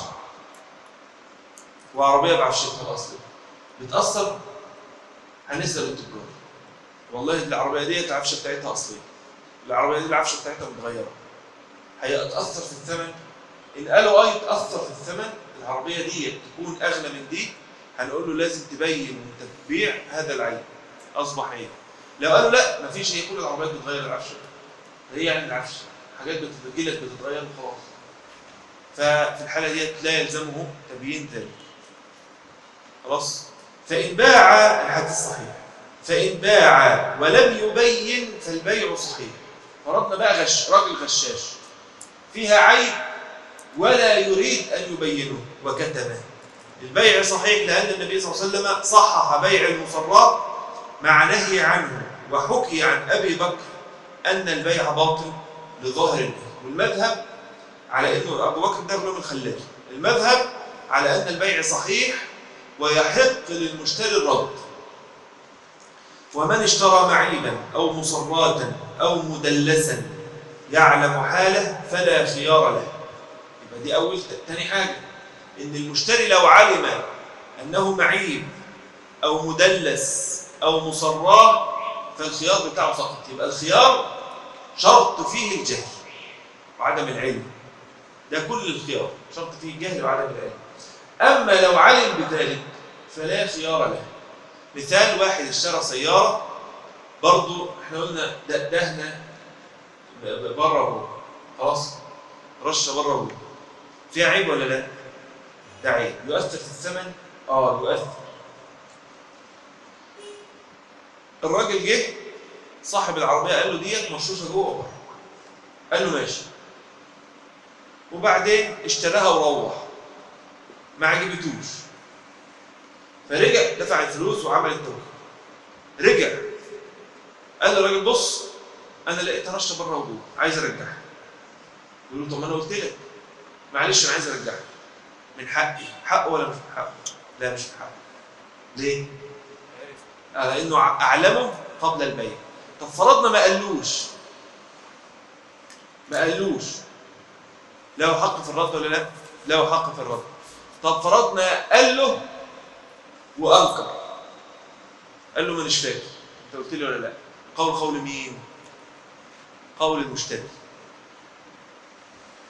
وعربيه بعفشتها الاصلي بتاثر هنسال التجار والله العربيه ديت العفشه بتاعتها اصليه العربيه دي العفشه بتاعتها متغيره هيتاثر في الثمن ان قالوا اه يتاثر في الثمن العربيه دي تكون اغلى من دي هنقول له لازم تبين وانت بتبيع هذا العيب اصبح عيب لو قالوا لا مفيش هي كل العربيات بتغير العفشه هي يعني العفشه حاجات بتجيلك بتتغير وخلاص ففي الحاله ديت لا يلزمه تبيين ذلك خلاص فان باع الحديث صحيح فان باع ولم يبين فالبيع صحيح فرضنا بقى غش راجل غشاش فيها عيب ولا يريد ان يبينه وكتمه البيع صحيح لان النبي صلى الله عليه وسلم صحح بيع المصرات مع نهي عنه وحكي عن ابي بكر ان البيع باطل لظاهر النهي والمذهب على انه ابو بكر ده الرجل الخلاق المذهب على ان البيع صحيح ويحق للمشتري الرد ومن اشترى معيبا او مصراتا او مدلسا يعلم حاله فلا خيار له يبقى دي اول تاني حاجه ان المشتري لو علم انه معيب او مدلس او مصراه فالخيار بتاعه سقط يبقى الخيار شرط فيه الجهل وعدم العلم ده كل الخيار شرط فيه الجهل وعدم العلم اما لو علم بذلك فلا خيار له مثال واحد اشترى سياره برضو احنا قلنا ده دهنه بره اهو خلاص رشه بره اهو فيها عيب ولا لا؟ ده عيب يؤثر في الثمن؟ اه يؤثر الراجل جه صاحب العربيه قال له ديت مرشوشه جوه وبره قال له ماشي وبعدين اشتراها وروح ما عجبتوش فرجع دفع الفلوس وعمل التوكيل رجع قال للراجل بص انا لقيت رشه بره وجوه عايز ارجعها يقول له طب ما انا قلت لك معلش انا عايز ارجعها من حقي حقه ولا مش من حقه لا مش من حقه ليه على انه اعلمه قبل البيع طب فرضنا ما قالوش ما قالوش له حق في الرد ولا لا له حق في الرد طب فرضنا قال له وانكر قال له مانيش فاكر انت قلت لي ولا لا قول قول مين قول المشتري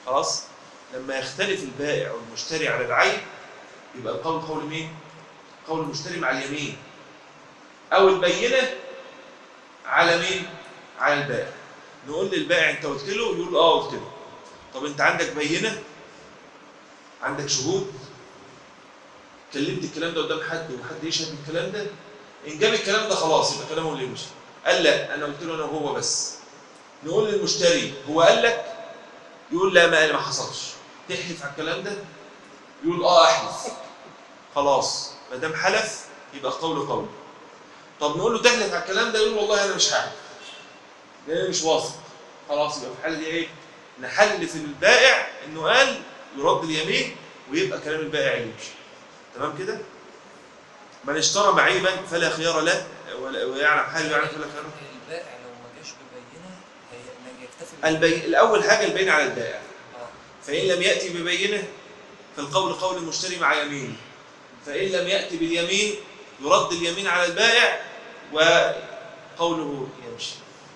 خلاص لما يختلف البائع والمشتري على العيب يبقى القول قول مين قول المشتري مع اليمين او البينه على مين على البائع نقول للبائع انت قلت له يقول اه قلت له طب انت عندك بينه عندك شهود كلمت الكلام ده قدام حد وحد يشهد بالكلام ده ان جاب الكلام ده خلاص يبقى كلامه اللي يمشي قال لا انا قلت له انا وهو بس نقول للمشتري هو قال لك يقول لا ما ما حصلش تحلف على الكلام ده يقول اه احلف خلاص ما دام حلف يبقى قول قول طب نقول له تحلف على الكلام ده يقول والله انا مش هحلف لان أنا مش واثق خلاص يبقى في الحاله دي ايه نحلف البائع انه قال يرد اليمين ويبقى كلام البائع اللي يمشي تمام كده من اشترى معيبا فلا خيار له ولا- ويعلم حاله يعلم فلا خيار له البائع لو ما جاش ببينه هي- ما يكتفي بال- البي... الاول حاجه البين على البائع آه. فإن لم يأتي ببينه فالقول قول المشتري مع يمينه فإن لم يأتي باليمين يرد اليمين على البائع وقوله يمشي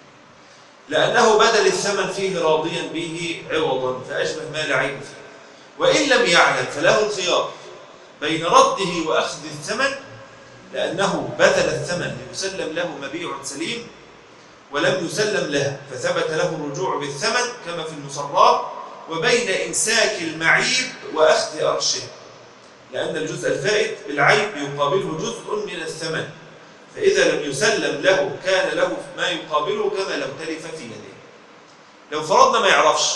لأنه بدل الثمن فيه راضيا به عوضا فأشبه ما لا عيب فيه وإن لم يعلم فله الخيار بين رده وأخذ الثمن لأنه بذل الثمن ليسلم له مبيع سليم ولم يسلم له فثبت له الرجوع بالثمن كما في المصرات وبين إمساك المعيب وأخذ أرشه لأن الجزء الفائت بالعيب يقابله جزء من الثمن فإذا لم يسلم له كان له ما يقابله كما لو تلف في يده لو فرضنا ما يعرفش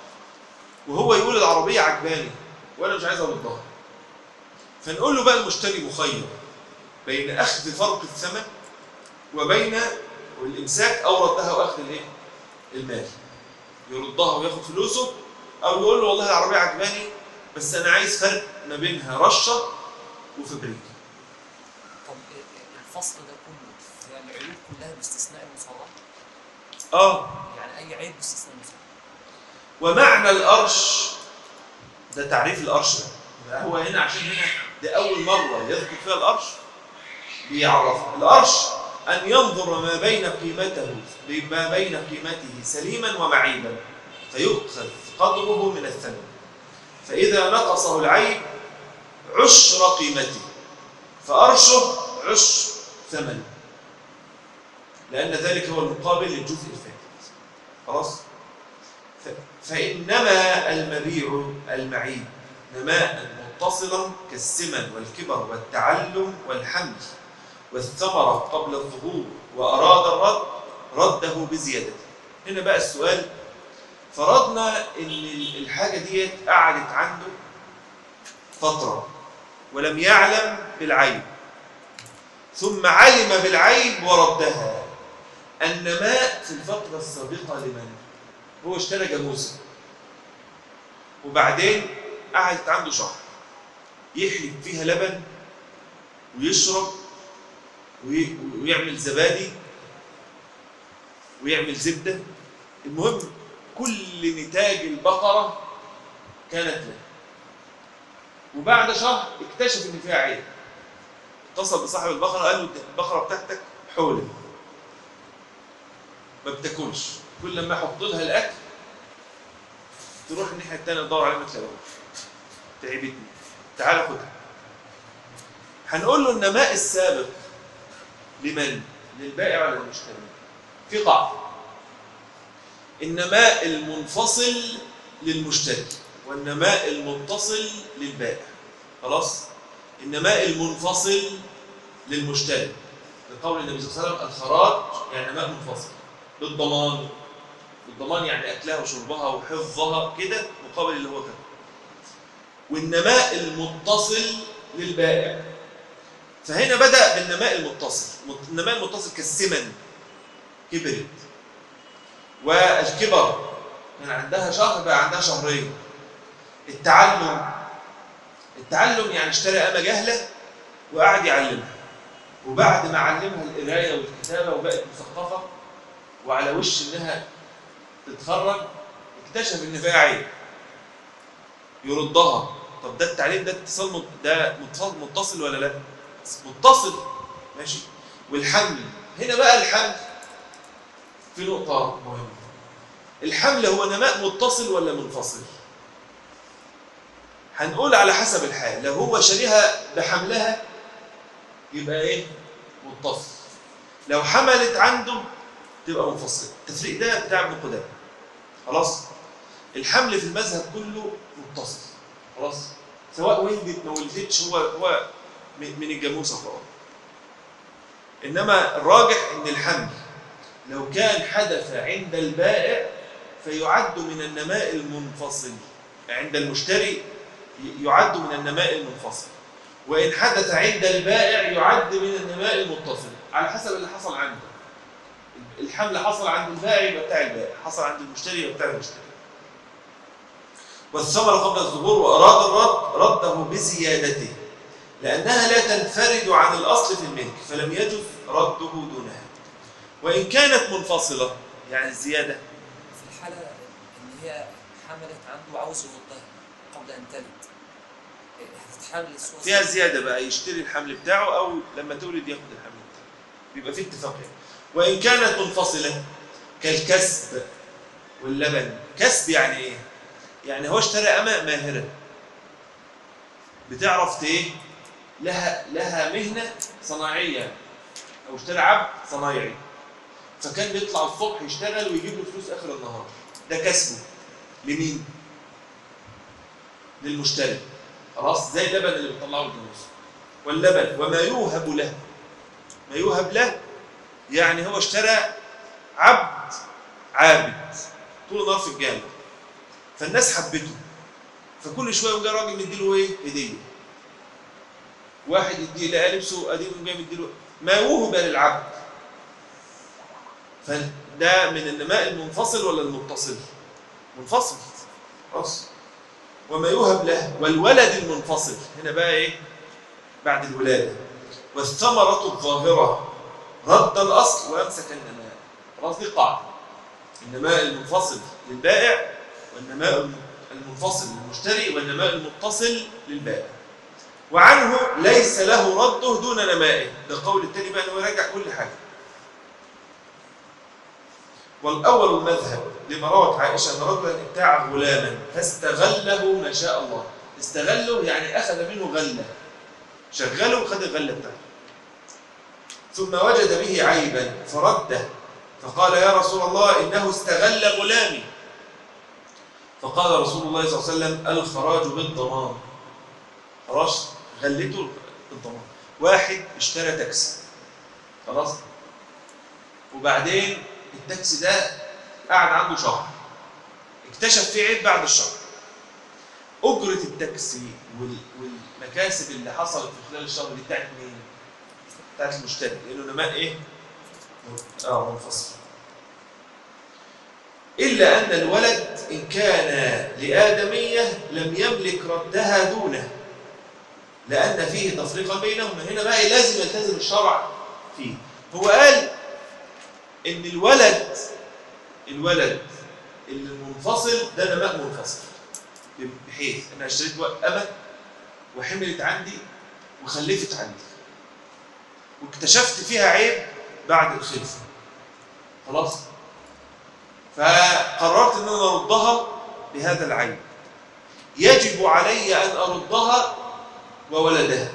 وهو يقول العربية عجباني وأنا مش عايز أردها فنقول له بقى المشتري مخير بين أخذ فرق الثمن وبين الإمساك أو ردها وأخذ الإيه؟ المال يردها وياخد فلوسه او يقول له والله العربيه عجباني بس انا عايز فرق ما بينها رشه وفبريك طب الفصل ده كله يعني العيوب كلها باستثناء المصرح اه يعني اي عيب باستثناء المصرح ومعنى القرش ده تعريف القرش ده يبقى هو هنا عشان هنا دي اول مره يذكر فيها القرش بيعرف القرش ان ينظر ما بين قيمته ما بين قيمته سليما ومعيبا فيؤخذ قدره من الثمن فاذا نقصه العيب عشر قيمته فارشه عشر ثمنه لان ذلك هو المقابل للجزء الفائت خلاص ف- فإنما المبيع المعيب نماء متصلا كالسمن والكبر والتعلم والحمل والثمرة قبل الظهور وأراد الرد رده بزيادته هنا بقى السؤال فرضنا ان الحاجة ديت قعدت عنده فترة ولم يعلم بالعيب ثم علم بالعيب وردها النماء في الفترة السابقة لمن؟ هو اشترى جاموسة وبعدين قعدت عنده شهر يحلب فيها لبن ويشرب وي- ويعمل زبادي ويعمل زبدة المهم كل نتاج البقرة كانت له وبعد شهر اكتشف ان فيها عيب اتصل بصاحب البقرة قال له البقرة بتاعتك حولة ما بتاكلش كل لما احط لها الاكل تروح الناحيه الثانيه تدور عليها ما تلاقيهاش تعبتني تعال خدها هنقول له النماء السابق لمن؟ للبائع ولا للمشتري؟ في قاعده النماء المنفصل للمشتري والنماء المتصل للبائع خلاص؟ النماء المنفصل للمشتري لقول النبي صلى الله عليه وسلم الخراج يعني نماء منفصل بالضمان بالضمان يعني اكلها وشربها وحفظها كده مقابل اللي هو كده والنماء المتصل للبائع فهنا بدا بالنماء المتصل النماء المتصل كالسمن كبرت والكبر كان عندها شهر بقى عندها شهرين التعلم التعلم يعني اشترى أمة جهلة وقعد يعلمها وبعد ما علمها القراية والكتابة وبقت مثقفة وعلى وش انها تتخرج اكتشف ان فيها عيب يردها طب ده التعليم ده اتصال مت- ده متصل متصل ولا لا متصل ماشي والحمل هنا بقى الحمل في نقطة مهمة الحمل هو نماء متصل ولا منفصل هنقول على حسب الحال لو هو شاريها بحملها يبقى ايه متصل لو حملت عنده تبقى منفصل التفريق ده بتاع ابن قدامه خلاص الحمل في المذهب كله متصل خلاص سواء ولدت ما ولدتش هو هو من من الجاموسه فقط انما الراجح ان الحمل لو كان حدث عند البائع فيعد من النماء المنفصل عند المشتري يعد من النماء المنفصل وإن حدث عند البائع يعد من النماء المتصل على حسب اللي حصل عنده الحمل حصل عند البائع يبقى بتاع البائع حصل عند المشتري يبقى بتاع المشتري والثمرة قبل الظهور وأراد الرد رده بزيادته لأنها لا تنفرد عن الأصل في الملك فلم يجز رده دونها وإن كانت منفصلة يعني الزيادة في الحالة إن هي حملت عنده وعاوز يردها قبل أن تلد إيه، هتتحمل الصورة فيها زيادة بقى يشتري الحمل بتاعه أو لما تولد ياخد الحمل بتاعه بيبقى في اتفاق يعني. وإن كانت منفصلة كالكسب واللبن كسب يعني إيه؟ يعني هو اشترى أمة ماهرة بتعرف ت- إيه؟ لها لها مهنة صناعية أو اشترى عبد صنايعي فكان بيطلع الصبح يشتغل ويجيب له فلوس آخر النهار ده كسبه لمين؟ للمشتري خلاص زي اللبن اللي بيطلعه الجاموس واللبن وما يوهب له ما يوهب له يعني هو اشترى عبد عابد طول النهار في الجامع فالناس حبته فكل شويه يقوم جاي راجل مديله ايه هديه واحد يديه لقى لبسه قديم يقوم جاي مديله ما وهب للعبد فده من النماء المنفصل ولا المتصل منفصل خلاص وما يوهب له والولد المنفصل هنا بقى ايه بعد الولاده والثمره الظاهره رد الاصل وامسك النماء خلاص دي قاعده النماء المنفصل للبائع والنماء المنفصل للمشتري والنماء المتصل للبائع وعنه ليس له رده دون نمائه ده قول التاني بقى انه يراجع كل حاجه والأول المذهب لما روت عائشة أن رجلا ابتاع غلاما فاستغله ما شاء الله استغله يعني أخذ منه غلة شغله وخد الغلة بتاعته ثم وجد به عيبا فرده فقال يا رسول الله إنه استغل غلامي فقال رسول الله صلى الله عليه وسلم الخراج بالضمان خلاص غلته بالضمان واحد اشترى تاكسي خلاص وبعدين التاكسي ده قعد عنده شهر اكتشف فيه عيب بعد الشهر أجرة التاكسي وال- والمكاسب اللي حصلت في خلال الشهر دي بتاعت مين؟ بتاعت المشتري لأنه نماء إيه؟ اه منفصل إلا أن الولد إن كان لآدمية لم يملك ردها دونه لأن فيه تفريقا بينهما هنا بقى لازم يلتزم الشرع فيه هو قال ان الولد الولد اللي المنفصل ده نماء منفصل بحيث انا اشتريت امه وحملت عندي وخلفت عندي واكتشفت فيها عيب بعد الخلفه خلاص فقررت ان انا اردها بهذا العيب يجب علي ان اردها وولدها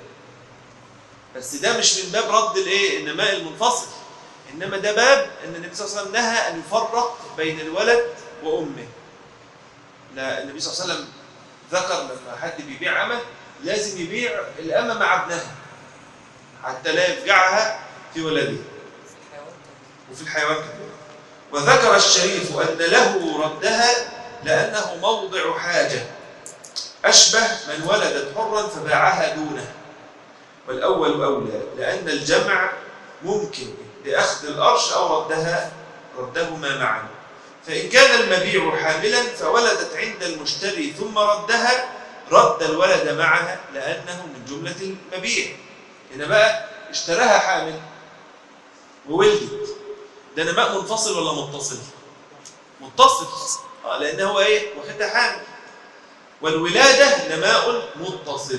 بس ده مش من باب رد الايه النماء المنفصل انما ده باب ان النبي صلى الله عليه وسلم نهى ان يفرق بين الولد وامه لا النبي صلى الله عليه وسلم ذكر لما حد بيبيع امه لازم يبيع الامه مع ابنها حتى لا يفجعها في ولده في الحيوان طبعاً. وفي الحيوان كذلك وذكر الشريف أن له ردها لأنه موضع حاجة أشبه من ولدت حرا فباعها دونه والأول أولى لأن الجمع ممكن لأخذ الأرش أو ردها ردهما معا فإن كان المبيع حاملا فولدت عند المشتري ثم ردها رد الولد معها لأنه من جملة المبيع هنا بقى اشتراها حامل وولدت ده نماء منفصل ولا متصل متصل اه لان هو ايه واخدها حامل والولاده نماء متصل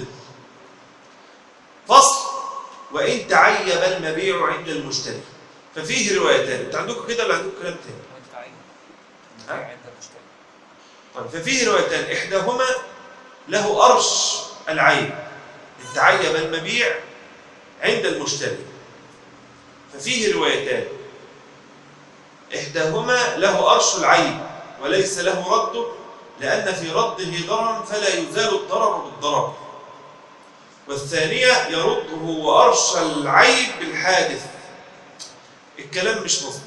فصل وان تعيب المبيع عند المشتري ففيه روايتان انتوا عندكم كده ولا عندكم كلام تاني وانت عين ها؟ عند المشتري طيب ففيه روايتان احداهما له أرش العيب إن تعيب المبيع عند المشتري ففيه روايتان إحداهما له أرش العيب وليس له رده لأن في رده ضررا فلا يزال الضرر بالضرر والثانية يرده وأرش العيب بالحادث الكلام مش مظبوط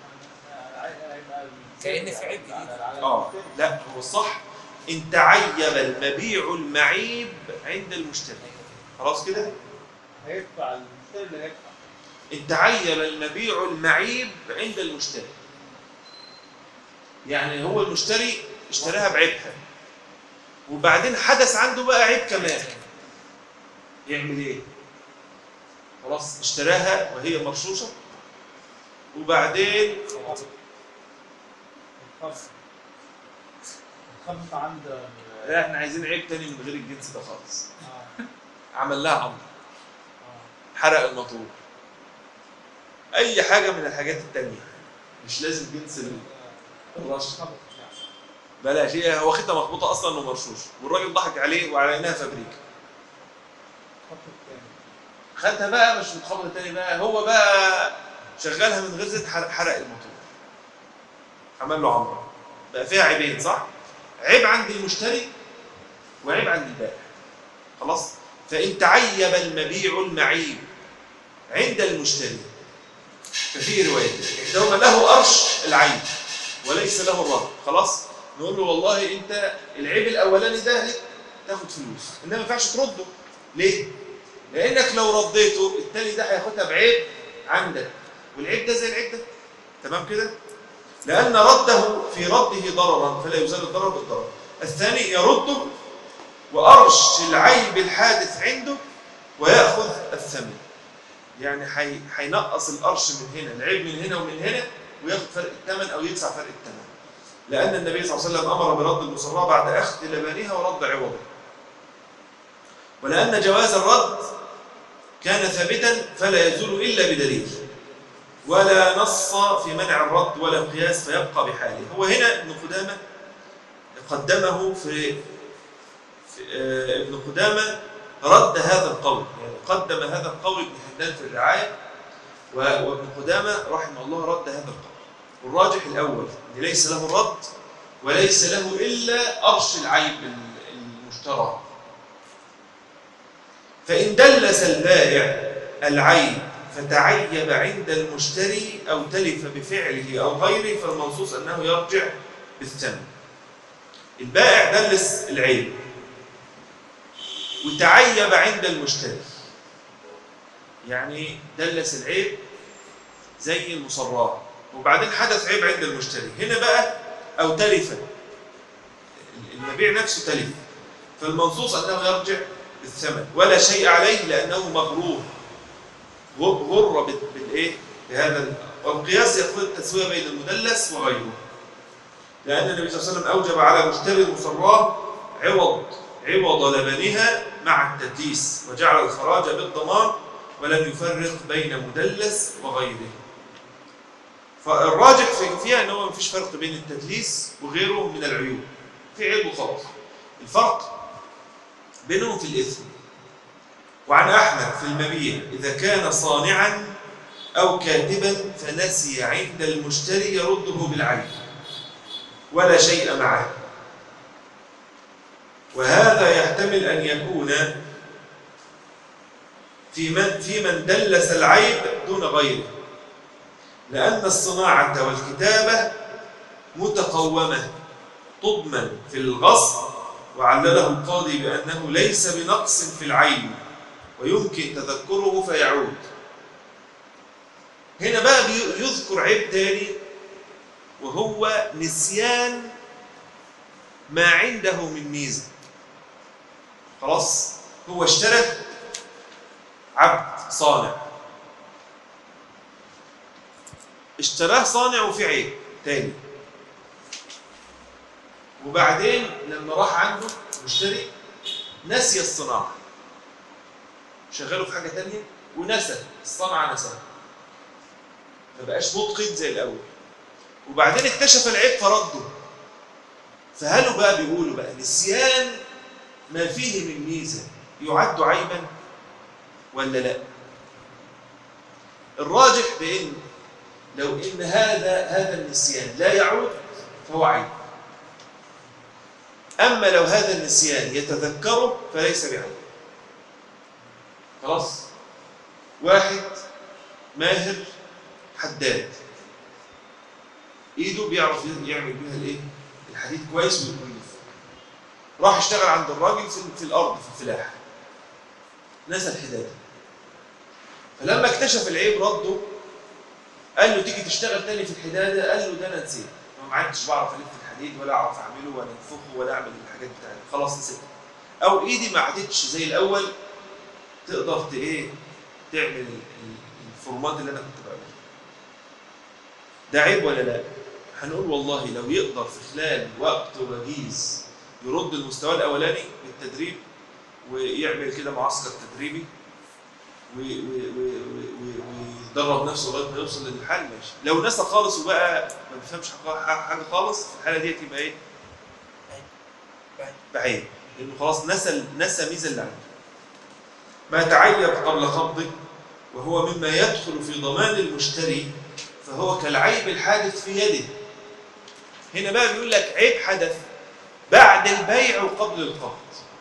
كأن في عيب جديد. اه لا هو الصح ان تعيب المبيع المعيب عند المشتري خلاص كده هيدفع المشتري اللي هيدفع ان تعيب المبيع المعيب عند المشتري يعني هو المشتري اشتراها بعيبها وبعدين حدث عنده بقى عيب كمان يعمل ايه خلاص اشتراها وهي مرشوشه وبعدين الخبط الخبط عند لا احنا عايزين عيب تاني من غير الجنس ده خالص آه. عمل لها عمر آه. حرق الموتور اي حاجه من الحاجات التانية مش لازم جنس ال- الرش خبط يعني. بلاش هي هو واخدها مخبوطه اصلا ومرشوش والراجل ضحك عليه وعلى انها فابريكا خبط تاني خدها بقى مش متخبطه تاني بقى هو بقى شغلها من غير زيت حرق, حرق الموتور عمل له عمره بقى فيها عيبين صح عيب عند المشتري وعيب عند البائع خلاص فان تعيب المبيع المعيب عند المشتري ففي روايه احداهما له ارش العيب وليس له الرد خلاص نقول له والله انت العيب الاولاني ده لك تاخد فلوس انما ما ينفعش ترده ليه لانك لو رديته التاني ده هياخدها بعيب عندك والعيب ده زي العيب ده تمام كده لان رده في رده ضررا فلا يزال الضرر بالضرر الثاني يرده وارش العيب الحادث عنده وياخذ الثمن يعني حي... هينقص القرش من هنا العيب من هنا ومن هنا وياخد فرق الثمن او يدفع فرق الثمن لان النبي صلى الله عليه وسلم امر برد المصراه بعد اخذ لبانها ورد عوضها ولان جواز الرد كان ثابتا فلا يزول الا بدليل ولا نص في منع الرد ولا قياس فيبقى بحاله هو هنا ابن قدامه قدمه في, في آه، ابن قدامه رد هذا القول يعني قدم هذا القول ابن حدان في الرعاية و- وابن قدامة رحمه الله رد هذا القول والراجح الأول أن ليس له الرد وليس له إلا أرش العيب ال- المشترى فإن دلس البائع العيب فتعيب عند المشتري أو تلف بفعله أو غيره فالمنصوص أنه يرجع بالثمن البائع دلس العيب وتعيب عند المشتري يعني دلس العيب زي المصرات وبعدين حدث عيب عند المشتري هنا بقى او تلف المبيع نفسه تلف فالمنصوص انه يرجع بالثمن ولا شيء عليه لانه مغرور غر غر بال- بالايه بهذا ال- والقياس يقتضي التسويه بين المدلس وغيره لان النبي صلى الله عليه وسلم اوجب على مشتري المصراه عوض عوض لبنها مع التدليس وجعل الخراج بالضمان ولم يفرق بين مدلس وغيره فالراجح في- فيها ان هو مفيش فرق بين التدليس وغيره من العيوب في عيب وخلاص الفرق بينهم في الاثم وعن احمد في المبيع اذا كان صانعا او كاتبا فنسي عند المشتري يرده بالعين ولا شيء معه وهذا يحتمل أن يكون في من, في من دلس العيب دون غيره لأن الصناعة والكتابة متقومة تضمن في الغصب وعلله القاضي بأنه ليس بنقص في العين ويمكن تذكره فيعود هنا بقى بي- يذكر عيب تاني وهو نسيان ما عنده من ميزه خلاص هو اشترى عبد صانع اشتراه صانع وفي عيب تاني وبعدين لما راح عنده مشتري نسي الصناعة شغله في حاجة تانية ونسى الصنعة نساها ما بقاش متقن زي الأول وبعدين اكتشف العيب فرده فهلوا بقى بيقولوا بقى نسيان ما فيه من ميزة يعد عيبا ولا لا الراجح بأن لو إن هذا هذا النسيان لا يعود فهو عيب أما لو هذا النسيان يتذكره فليس بعيب خلاص واحد ماهر حداد ايده بيعرف يعمل بيها الايه الحديد كويس ويلف راح اشتغل عند الراجل في, في الارض في الفلاحه نسى الحداده فلما اكتشف العيب رده قال له تيجي تشتغل تاني في الحداده قال له ده انا نسيت ما عدتش بعرف الف الحديد ولا اعرف اعمله ولا انفخه ولا اعمل الحاجات بتاعتي خلاص نسيت او ايدي ما عادتش زي الاول تقدر ت- ايه تعمل ال- ال- الفورمات اللي انا كنت بعملها ده عيب ولا لا هنقول والله لو يقدر في خلال وقت وجيز يرد المستوى الاولاني بالتدريب ويعمل كده معسكر تدريبي و- و- و- و- و- ويدرب نفسه لغايه ما يوصل للحل ماشي لو نسى خالص وبقى ما بيفهمش حاجه حاجة خالص في الحاله ديت يبقى ايه بعد بعيب لانه خلاص نسى نسى ميزه اللي عنده ما تعيب قبل قبضه وهو مما يدخل في ضمان المشتري فهو كالعيب الحادث في يده هنا بقى بيقول لك عيب حدث بعد البيع وقبل القبض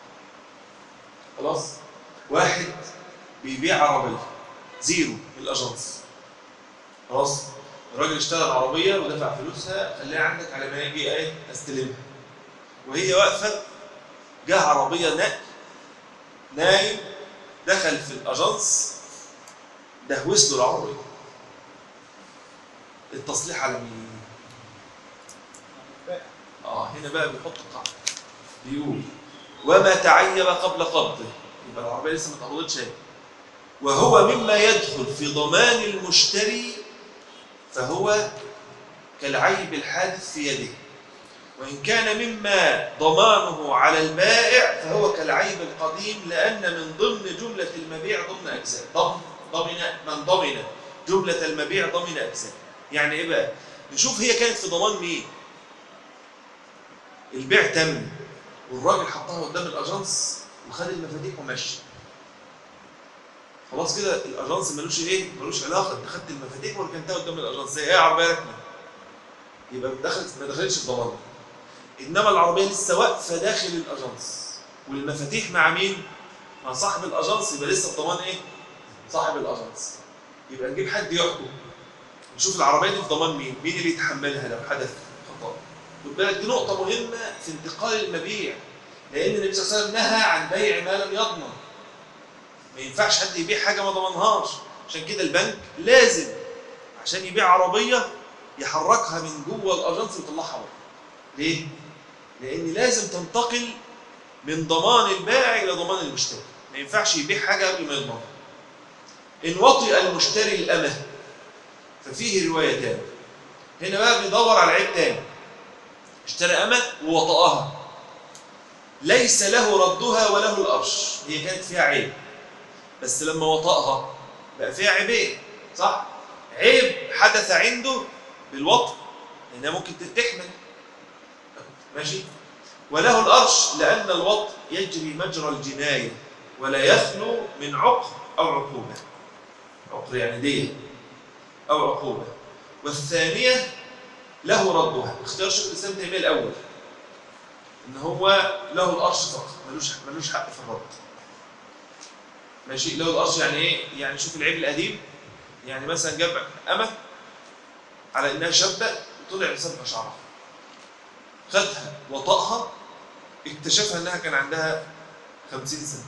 خلاص واحد بيبيع عربيه زيرو من الاجنس خلاص الراجل اشترى العربيه ودفع فلوسها خليها عندك على ما يجي ايه استلمها وهي واقفه جه عربيه نقل نايم دخل في الاجنس دهوس له العربيه التصليح على مين؟ اه هنا بقى بيحط قاعده بيقول وما تعيب قبل قبضه يبقى العربيه لسه ما اتقبضتش اهي وهو مما يدخل في ضمان المشتري فهو كالعيب الحادث في يده وإن كان مما ضمانه على البائع فهو كالعيب القديم لأن من ضمن جملة المبيع ضمن أجزاء ضمن ضمن من ضمن جملة المبيع ضمن أجزاء يعني إيه بقى؟ نشوف هي كانت في ضمان مين؟ البيع تم والراجل حطها قدام الأجنس وخد المفاتيح ومشي خلاص كده الأجنس ملوش إيه؟ ملوش علاقة أنت خدت المفاتيح وركنتها قدام الأجنس زي أي عربية راكنة يبقى ما دخلت ما دخلتش في ضمان انما العربيه لسه واقفه داخل الاجنس والمفاتيح مع مين؟ مع صاحب الاجنس يبقى لسه في ضمان ايه؟ صاحب الاجنس يبقى نجيب حد يحكم نشوف العربيه دي في ضمان مين؟ مين اللي يتحملها لو حدث خطا؟ خد بالك دي نقطه مهمه في انتقال المبيع لان النبي صلى الله عليه وسلم نهى عن بيع ما لم يضمن ما ينفعش حد يبيع حاجه ما ضمنهاش عشان كده البنك لازم عشان يبيع عربيه يحركها من جوه الاجنس ويطلعها بره ليه؟ لأن لازم تنتقل من ضمان البائع إلى ضمان المشتري ما ينفعش يبيع حاجة قبل ما يضمنها إن وطئ المشتري الأمة ففيه روايتان هنا بقى بيدور على عيب تاني اشترى أمة ووطأها ليس له ردها وله القرش هي كانت فيها عيب بس لما وطأها بقى فيها عيبين صح؟ عيب حدث عنده بالوطء لأنها ممكن تحمل ماشي وله الأرش لأن الوط يجري مجرى الجناية ولا يخلو من عقر أو عقوبة عقر يعني دية أو عقوبة والثانية له ردها اختيار شيخ الإسلام تيمية الأول إن هو له الأرش فقط ملوش ملوش حق في الرد ماشي له الأرش يعني إيه؟ يعني شوف العيب القديم يعني مثلا جاب أمة على إنها شابة وطلع لسانها شعرها خدها وطأها اكتشفها انها كان عندها خمسين سنة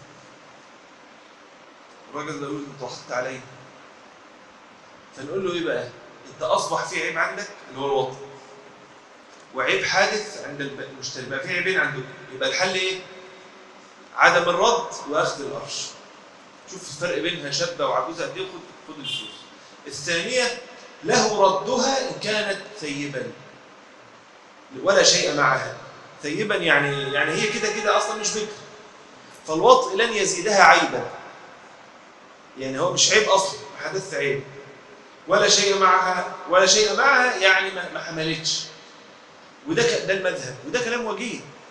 الراجل ده يقول انت وحدت عليا فنقول له ايه بقى انت اصبح في عيب عندك اللي هو الوطن وعيب حادث عند الب- المشتري بقى في عيبين عندك يبقى الحل ايه عدم الرد واخذ القرش شوف الفرق بينها شابه وعجوزه قد ايه خد خد الفلوس الثانيه له ردها ان كانت ثيبا ولا شيء معها ثيبا يعني يعني هي كده كده اصلا مش بكر فالوطء لن يزيدها عيبا يعني هو مش عيب اصلا ما حدث عيب ولا شيء معها ولا شيء معها يعني ما ما حملتش وده ك- ده المذهب وده كلام وجيه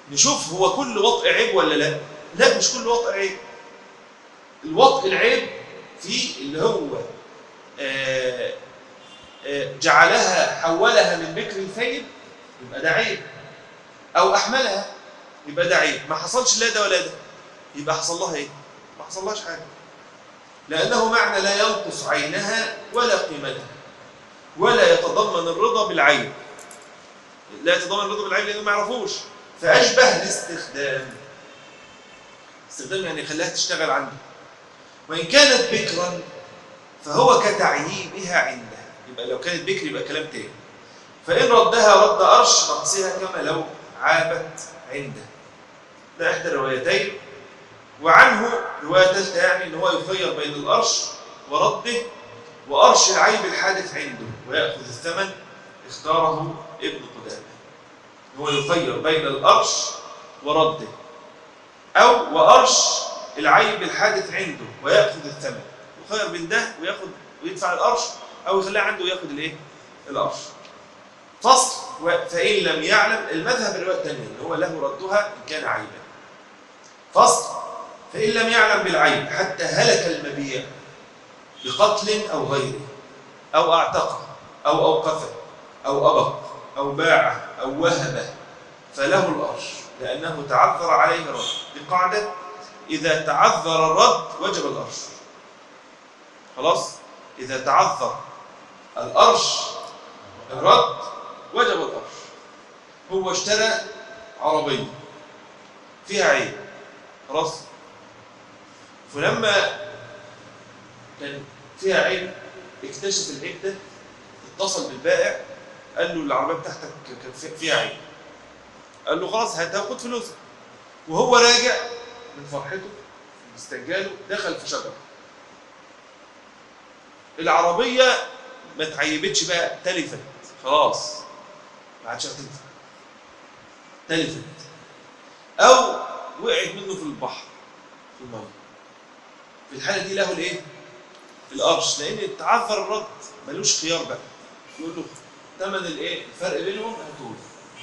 نشوف هو كل وطء عيب ولا لا لا مش كل وطء عيب الوطء العيب في اللي هو آه، آه، جعلها حولها من بكر الثيب يبقى ده عيب او احملها يبقى ده عيب ما حصلش لا ده ولا ده يبقى حصل لها ايه ما حصلهاش حاجه لانه معنى لا ينقص عينها ولا قيمتها ولا يتضمن الرضا بالعين لا يتضمن الرضا بالعين لانه ما يعرفوش فاشبه الاستخدام استخدام يعني يخليها تشتغل عنده وان كانت بكرا فهو كتعييبها عنده يبقى لو كانت بكر يبقى كلام تاني فان ردها رد ارش نقصها كما لو عابت عنده ده احدى الروايتين وعنه روايه ثالثه يعني ان هو يخير بين الارش ورده وارش العيب الحادث عنده وياخذ الثمن اختاره ابن قدامه هو يخير بين الارش ورده او وارش العيب الحادث عنده وياخذ الثمن يخير بين ده وياخذ ويدفع الارش او يخليها عنده وياخذ الايه الارش فصل و- فان لم يعلم المذهب الروايه الثانيه ان هو له ردها ان كان عيبا فصل فان لم يعلم بالعيب حتى هلك المبيع بقتل او غيره او اعتقه او اوقفه او ابق او باعه او وهبه فله الارش لانه تعذر عليه الرد بقاعده اذا تعذر الرد وجب الارش خلاص اذا تعذر الارش الرد وجب الارش هو اشترى عربيه فيها عيب خلاص فلما كان فيها عيب اكتشف العيب ده اتصل بالبائع قال له العربيه بتاعتك كان في- فيها عيب قال له خلاص هتاخد فلوسك وهو راجع من فرحته استعجاله دخل في شجره العربيه ما اتعيبتش بقى تلفت خلاص ما عادش هتنفع تلفت او وقعت منه في البحر في الميه في الحاله دي له الايه القرش لان تعذر الرد ملوش خيار بقى يقول له ثمن الايه الفرق بينهم هاتوه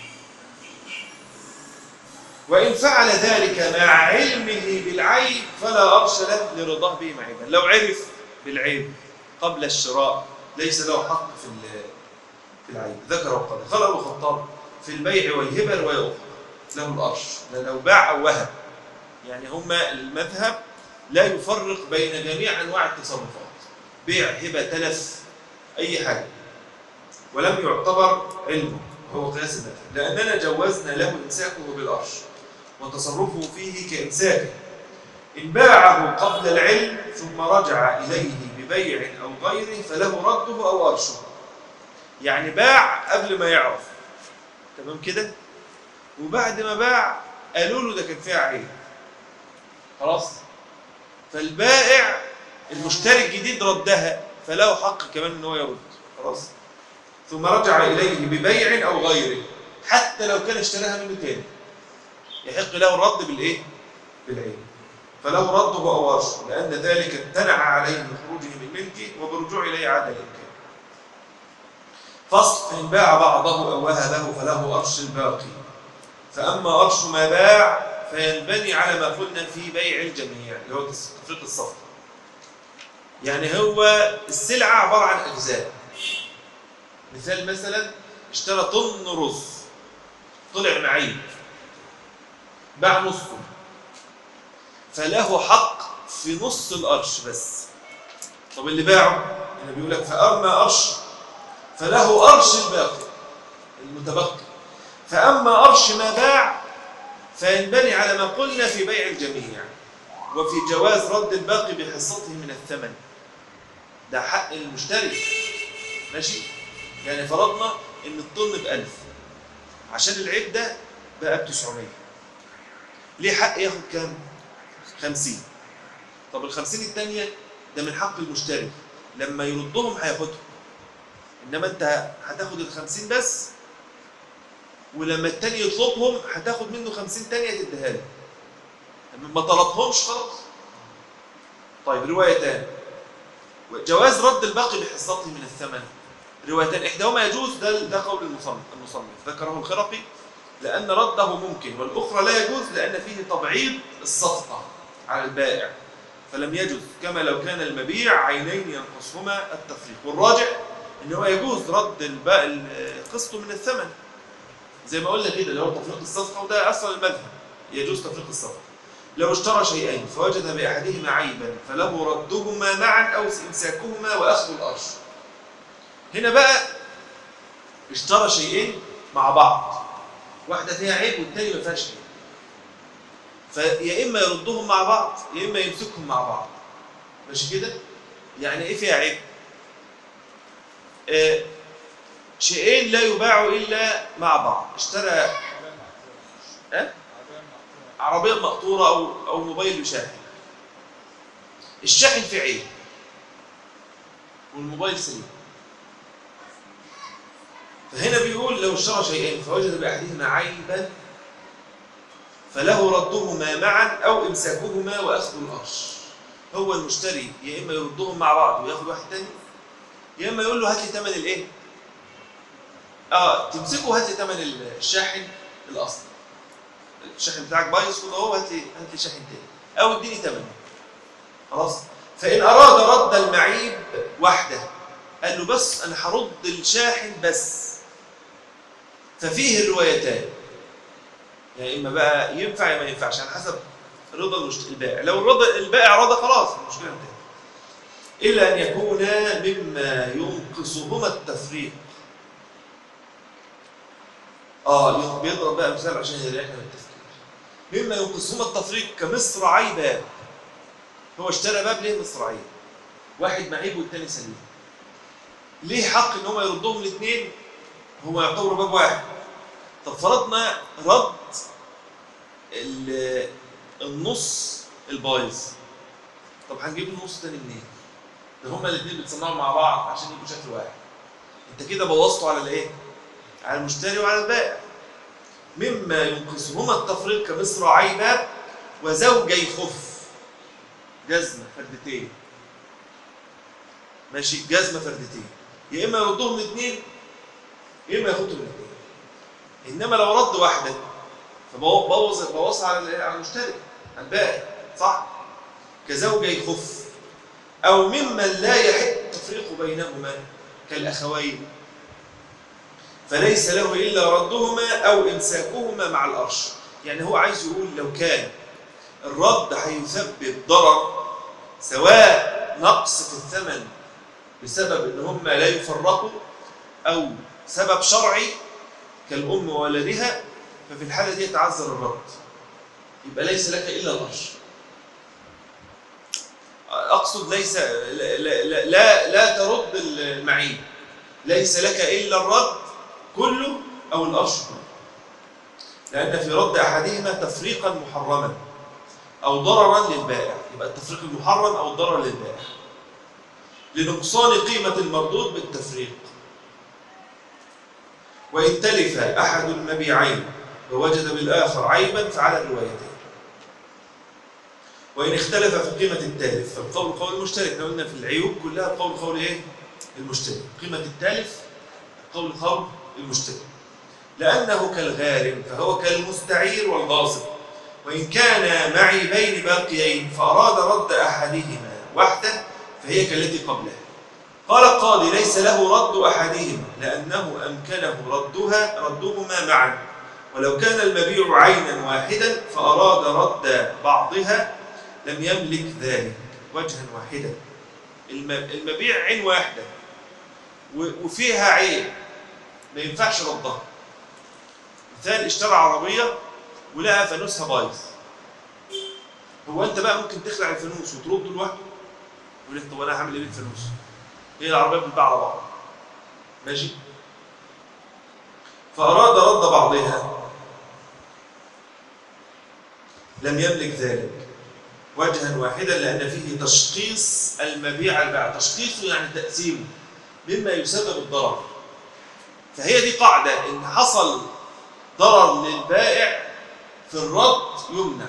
وإن فعل ذلك مع علمه بالعيب فلا أرش له لرضاه به معيبا لو عرف بالعيب قبل الشراء ليس له حق في ال- في العيب ذكر وقال قال أبو الخطاب في البيع والهبة رواية أخرى له الأرش لو باع أو وهب يعني هما المذهب لا يفرق بين جميع أنواع التصرفات بيع هبة تلف أي حاجة ولم يعتبر علمه وهو قياس المذهب لأننا جوزنا له إمساكه بالأرش وتصرفه فيه كإمساكه إن باعه قبل العلم ثم رجع إليه ببيع أو غيره فله رده أو أرشه يعني باع قبل ما يعرف تمام كده وبعد ما باع قالوا له ده كان فيها عيب خلاص فالبائع المشتري الجديد ردها فله حق كمان ان هو يرد خلاص ثم رجع اليه ببيع او غيره حتى لو كان اشتراها منه تاني يحق له الرد بالايه بالعين فله رده او ارشه لان ذلك امتنع عليه من خروجه من ملكه وبرجوع اليه عاد الامكان فصل فان باع بعضه او وهبه فله ارش الباقي فاما ارش ما باع فينبني على ما قلنا في بيع الجميع اللي هو تفريق الصفقه يعني هو السلعه عباره عن اجزاء مثال مثلا اشترى طن رز طلع معيب باع نصه فله حق في نص القرش بس طب اللي باعه هنا بيقول لك فأرمى قرش فله قرش الباقي المتبقي فأما قرش ما باع فينبني على ما قلنا في بيع الجميع وفي جواز رد الباقي بحصته من الثمن ده حق المشتري ماشي يعني فرضنا ان الطن بألف عشان العيب ده بقى ب 900 ليه حق ياخد كام 50 طب ال 50 الثانيه ده من حق المشتري لما يردهم هياخدهم انما انت هتاخد ال 50 بس ولما التاني يطلبهم هتاخد منه 50 تانية تديها له لما ما طلبهمش خلاص طيب رواية تانية جواز رد الباقي بحصته من الثمن روايتان احداهما يجوز ده ده قول المصنف المصنف ذكره الخرقي لأن رده ممكن والأخرى لا يجوز لأن فيه تبعيض الصفقة على البائع فلم يجوز كما لو كان المبيع عينين ينقصهما التفريق والراجع ان هو يجوز رد الباء قسطه من الثمن زي ما قلنا كده اللي هو تفريق الصفقه وده اصلا المذهب يجوز تفريق الصفقه لو اشترى شيئين فوجد باحدهما عيبا فله ردهما معا او امساكهما واخذ الارش هنا بقى اشترى شيئين مع بعض واحده فيها عيب والتاني ما فيهاش عيب فيا اما يردهم مع بعض يا اما يمسكهم مع بعض ماشي كده يعني ايه فيها عيب آه شيئين لا يباع الا مع بعض اشترى أه؟ عربيه مقطوره او او موبايل يشاحن الشاحن فيه عيب والموبايل سليم فهنا بيقول لو اشترى شيئين فوجد باحدهما عيبا فله ردهما معا او امساكهما واخذ الارش هو المشتري يا اما يردهم مع بعض وياخد واحد تاني يا اما يقول له هات لي ثمن الايه اه تمسكه وهات لي ثمن الشاحن الاصلي الشاحن بتاعك بايظ كده اهو هات لي هات لي شاحن تاني او اديني ثمنه خلاص فان اراد رد المعيب وحده قال له بس انا هرد الشاحن بس ففيه الروايتان يعني اما بقى ينفع يا ما ينفعش على حسب رضا المشت... البائع لو الرضا البائع رضى خلاص المشكله انتهت الا ان يكونا مما ينقصهما التفريق اه بيضرب بقى مثال عشان يريحنا من التفكير مما ينقصهما التفريق كمصرعي باب هو اشترى باب ليه مصرعين واحد معيب والتاني سليم ليه حق ان هم يردهم الاثنين هو يعتبر باب واحد طب فرضنا رد النص البايظ طب هنجيب النص تاني منين؟ ده هما الاثنين بيتصنعوا مع بعض عشان يبقوا شكل واحد انت كده بوظته على الايه؟ على المشتري وعلى البائع مما ينقصهما التفريق كمصراعي باب وزوجي خف جزمه فردتين ماشي جزمه فردتين يا اما يردهم الاثنين يا اما ياخدهم الاثنين انما لو رد واحده فبوظ بوظها على على المشتري على البائع صح كزوجي خف او ممن لا يحق التفريق بينهما كالاخوين فليس له الا ردهما او امساكهما مع الارش يعني هو عايز يقول لو كان الرد هيسبب ضرر سواء نقص في الثمن بسبب ان هم لا يفرقوا او سبب شرعي كالام وولدها ففي الحالة دي يتعذر الرد يبقى ليس لك إلا الأرش أقصد ليس لا, لا, لا, لا ترد المعيب ليس لك إلا الرد كله أو الأرش كله لأن في رد أحدهما تفريقا محرما أو ضررا للبائع يبقى التفريق المحرم أو الضرر للبائع لنقصان قيمة المردود بالتفريق وإن تلف أحد المبيعين ووجد بالآخر عيبا فعلى الروايتين وإن اختلف في قيمة التالف فالقول قول المشترك احنا قلنا في العيوب كلها قول قول إيه؟ المشترك قيمة التالف قول قول المشترك لأنه كالغارم فهو كالمستعير والغاصب وإن كان معيبين باقيين فأراد رد أحدهما وحده فهي كالتي قبلها قال القاضي ليس له رد أحدهما لأنه أمكنه ردها ردهما معا ولو كان المبيع عينا واحدا فأراد رد بعضها لم يملك ذلك وجها واحدا المبيع عين واحدة وفيها عيب ما ينفعش ردها مثال اشترى عربية ولقى فانوسها بايظ هو انت بقى ممكن تخلع الفانوس وترده لوحده يقول لك طب انا هعمل ايه بالفانوس؟ هي العربية بتتباع على بعض ماشي؟ فأراد رد بعضها لم يملك ذلك وجها واحدا لأن فيه تشخيص المبيع البيع تشخيصه يعني تقسيمه مما يسبب الضرر فهي دي قاعدة إن حصل ضرر للبائع في الرد يمنع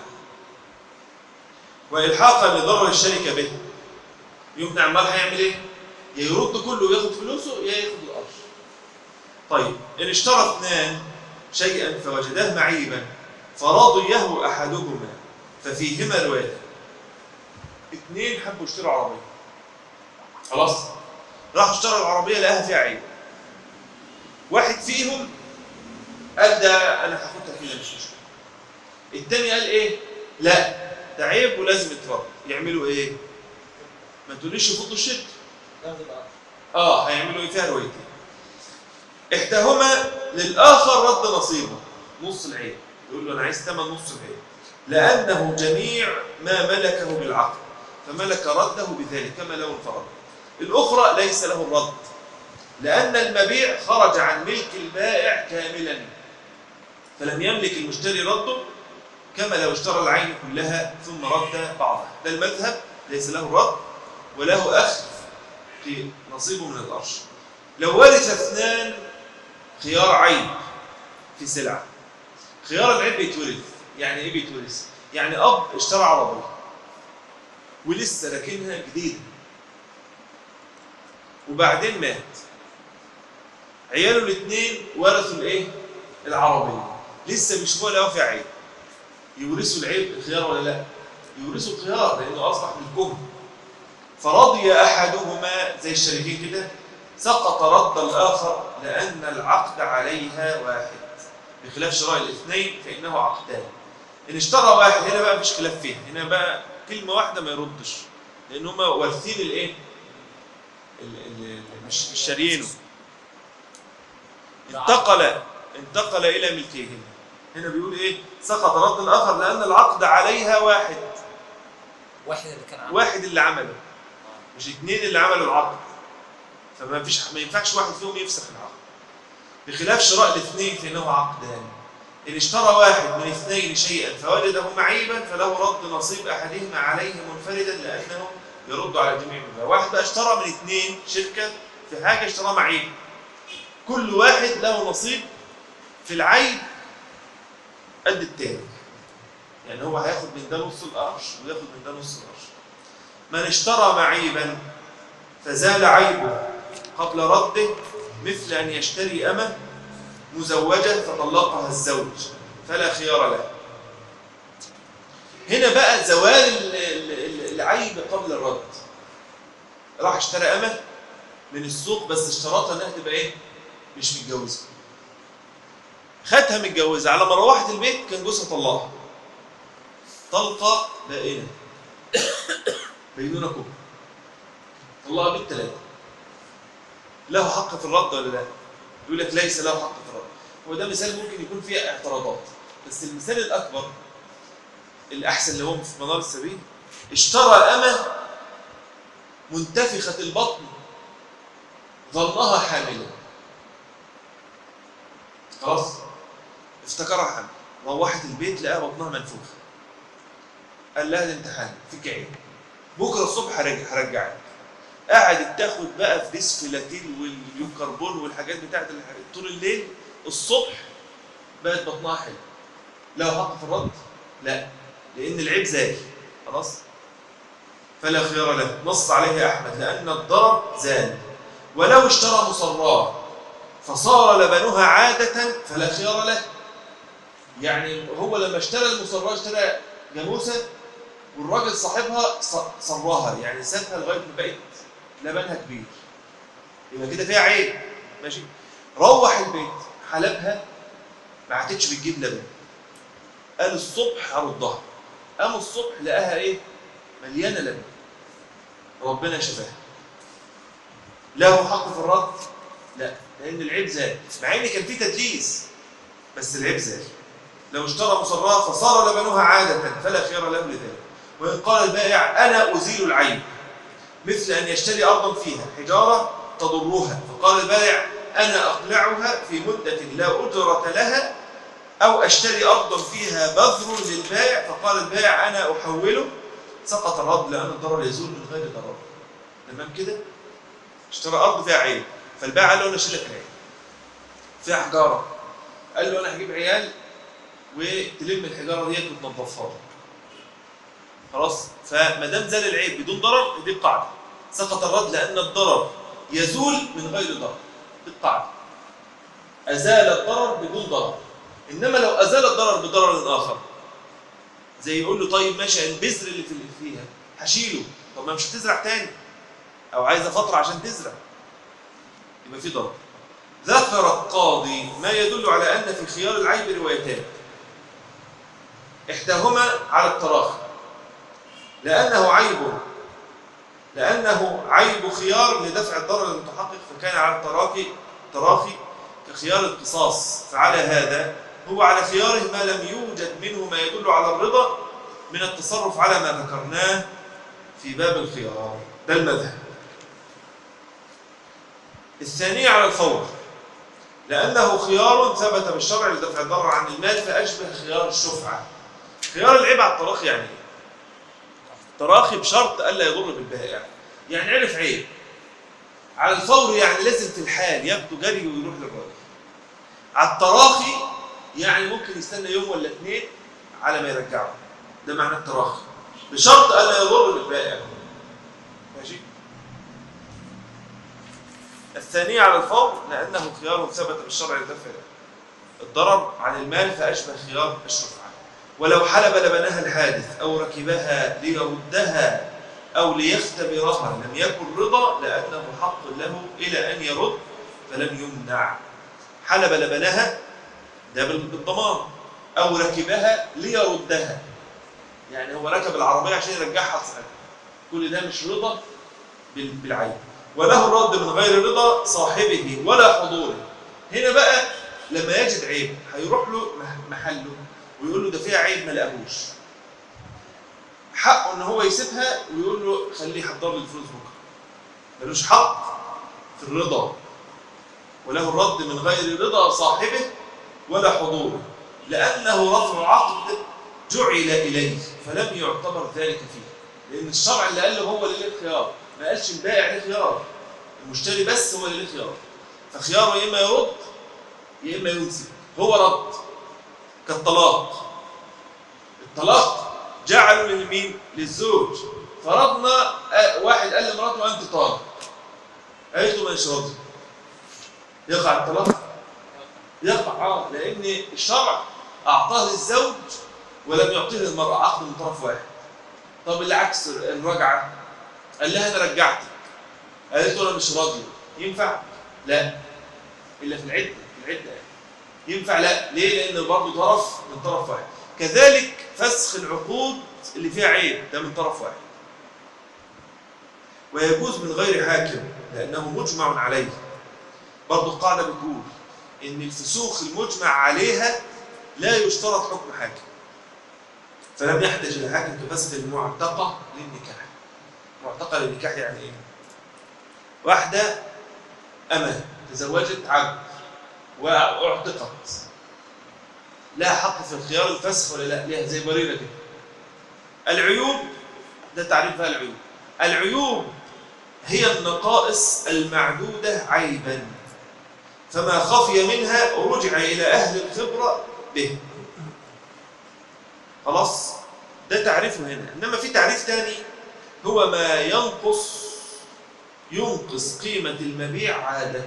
وإلحاقا لضرر الشركة به يمنع امال هيعمل ايه؟ يا يرد كله وياخد فلوسه يا ياخد القرش. طيب ان اشترى اثنان شيئا فوجداه معيبا فرضيه احدهما ففيهما روايه اثنين حبوا يشتروا عربيه خلاص راحوا اشتروا العربيه لقاها فيها عيب واحد فيهم قال ده انا هاخدها كده مش مشكله التاني قال ايه لا ده عيب ولازم يترد يعملوا ايه ما تقوليش يفضوا الشركه ناخد الأرض اه هيعملوا ايه فيها روايتين احداهما للاخر رد نصيبه نص العين يقول له انا عايز ثمن نص العين لانه جميع ما ملكه بالعقد فملك رده بذلك كما لو انفرد الاخرى ليس له الرد لان المبيع خرج عن ملك البائع كاملا فلم يملك المشتري رده كما لو اشترى العين كلها ثم رد بعضها ده المذهب ليس له رد وله اخذ في نصيبه من الأرش لو ورث اثنان خيار عيب في سلعة خيار العيب بيتورث يعني ايه بيتورث؟ يعني أب اشترى عربية ولسه راكنها جديدة وبعدين مات عياله الاثنين ورثوا الايه؟ العربية لسه مش هو له في عيب يورثوا العيب الخيار ولا لا؟ يورثوا الخيار لأنه أصبح ملكهم فرضي احدهما زي الشريكين كده سقط رد الاخر لان العقد عليها واحد بخلاف شراء الاثنين فانه عقدان ان اشترى واحد هنا بقى مفيش خلاف فيها هنا بقى كلمه واحده ما يردش لان هما وارثين الايه ال- ال- ال- مش مش شاريينه انتقل انتقل الى ملكيهما هنا بيقول ايه سقط رد الاخر لان العقد عليها واحد واحد اللي كان عامل واحد اللي عمله مش اثنين اللي عملوا العقد فما فيش ما ينفعش واحد فيهم يفسخ العقد بخلاف شراء الاثنين فانه عقدان ان اشترى واحد من اثنين شيئا فوجده معيبا فله رد نصيب احدهما عليه منفردا لانه يرد على جميع منها واحد بقى اشترى من اثنين شركه في حاجه اشتراها معيب كل واحد له نصيب في العيب قد التاني يعني هو هياخد من ده نص القرش وياخد من ده نص القرش من اشترى معيبا فزال عيبه قبل رده مثل أن يشتري أمة مزوجة فطلقها الزوج فلا خيار له هنا بقى زوال ال- ال- ال- العيب قبل الرد راح اشترى أمة من السوق بس اشترطها انها تبقى ايه مش متجوزه خدها متجوزه على ما روحت البيت كان جوزها طلقها طلقه بائنه بينونة كبرى طلقها بالثلاثة له حق في الرد ولا لا؟ يقول لك ليس له حق في الرد هو ده مثال ممكن يكون فيه اعتراضات بس المثال الأكبر الأحسن اللي هو في منار السبيل اشترى أمة منتفخة البطن ظنها حاملة خلاص افتكرها حامل روحت البيت لقاها بطنها منفوخة قال لها ده انت حامل فيك عين بكره الصبح هرجع هرجعك قعدت تاخد بقى في ديسفيلاتيل واليوكربون والحاجات بتاعت الح- طول الليل الصبح بقت بطنها حلو له حق في الرد؟ لا لان العيب زال خلاص فلا خيار له نص عليه احمد لان الضرر زال ولو اشترى مصراه فصار لبنها عاده فلا خيار له يعني هو لما اشترى المصراه اشترى جاموسه والراجل صاحبها ص- صراها يعني سابها لغايه ما بقت لبنها كبير يبقى كده فيها عيب ماشي روح البيت حلبها ما عادتش بتجيب لبن قال الصبح هردها قام الصبح لقاها ايه مليانه لبن ربنا شفاها له حق في الرد لا لان العيب زاد مع ان كان في تدليس بس العيب زاد لو اشترى مصراه فصار لبنها عاده فلا خيار له لذلك وإن قال البائع أنا أزيل العيب مثل أن يشتري أرضا فيها حجارة تضرها فقال البائع أنا أقلعها في مدة لا أجرة لها أو أشتري أرضا فيها بذر للبائع فقال البائع أنا أحوله سقط الرد لأن الضرر يزول من غير ضرر تمام كده اشترى أرض فيها عيب فالبائع قال له أنا أشيل لك العيب فيها حجارة قال له أنا هجيب عيال وتلم الحجارة ديت وتنظفها لي خلاص فما دام زال العيب بدون ضرر دي القاعده سقط الرد لان الضرر يزول من غير ضرر دي القاعده ازال الضرر بدون ضرر انما لو ازال الضرر بضرر اخر زي يقول له طيب ماشي البذر اللي في اللي فيها هشيله طب ما مش هتزرع تاني او عايزه فتره عشان تزرع يبقى في ضرر ذكر القاضي ما يدل على ان في خيار العيب روايتان احداهما على التراخي لانه عيب لانه عيب خيار لدفع الضرر المتحقق فكان على التراخي تراخي كخيار القصاص فعلى هذا هو على خياره ما لم يوجد منه ما يدل على الرضا من التصرف على ما ذكرناه في باب الخيار ده المذهب الثانية على الفور لأنه خيار ثبت بالشرع لدفع الضرر عن المال فأشبه خيار الشفعة خيار العيب على التراخي يعني ايه؟ تراخي بشرط ألا يضر بالبائع يعني عرف عيب على الفور يعني لازم في الحال ياخده جري ويروح للراجل على التراخي يعني ممكن يستنى يوم ولا اثنين على ما يرجعه ده معنى التراخي بشرط ألا يضر بالبائع ماشي الثانية على الفور لأنه خيار ثبت بالشرع لدفع الضرر عن المال فأشبه خيار الشفعة ولو حلب لبنها الحادث أو ركبها ليردها أو ليختبرها لم يكن رضا لأنه حق له إلى أن يرد فلم يمنع حلب لبنها ده بال- بالضمان أو ركبها ليردها يعني هو ركب العربية عشان يرجعها صحيح كل ده مش رضا بال- بالعين وله الرد من غير رضا صاحبه ولا حضوره هنا بقى لما يجد عيب هيروح له مح- محله ويقول له ده فيها عيب ما لقاهوش حقه ان هو يسيبها ويقول له خليه يحضر لي الفلوس بكره ملوش حق في الرضا وله الرد من غير رضا صاحبه ولا حضوره لانه رفع عقد جعل اليه فلم يعتبر ذلك فيه لان الشرع اللي قال له هو اللي له الخيار ما قالش البائع له خيار المشتري بس هو اللي له خيار فخياره يا اما يرد يا اما ينسب هو رد كالطلاق الطلاق جعلوا للمين للزوج فرضنا آه، واحد قال لمراته انت طالق قالت له مش راضي يقع الطلاق يقع اه لان الشرع اعطاه للزوج ولم يعطيه للمراه عقد من طرف واحد طب العكس الرجعه قال لها انا رجعتك قالت له انا مش راضيه ينفع لا الا في العده في العده يعني. ينفع لا ليه لان برضه طرف من طرف واحد كذلك فسخ العقود اللي فيها عيب ده من طرف واحد ويجوز من غير حاكم لانه مجمع عليه برضه القاعده بتقول ان الفسوخ المجمع عليها لا يشترط حكم حاكم فلم يحتج الحاكم كفسخ المعتقه للنكاح معتقه للنكاح يعني ايه واحده امه تزوجت عبد واعتقت لها حق في الخيار الفسخ ولا لا ليها زي بريرة كده العيوب ده تعريف بقى العيوب العيوب هي النقائص المعدودة عيبا فما خفي منها رجع إلى أهل الخبرة به خلاص ده تعريفه هنا إنما في تعريف تاني هو ما ينقص ينقص قيمة المبيع عادةً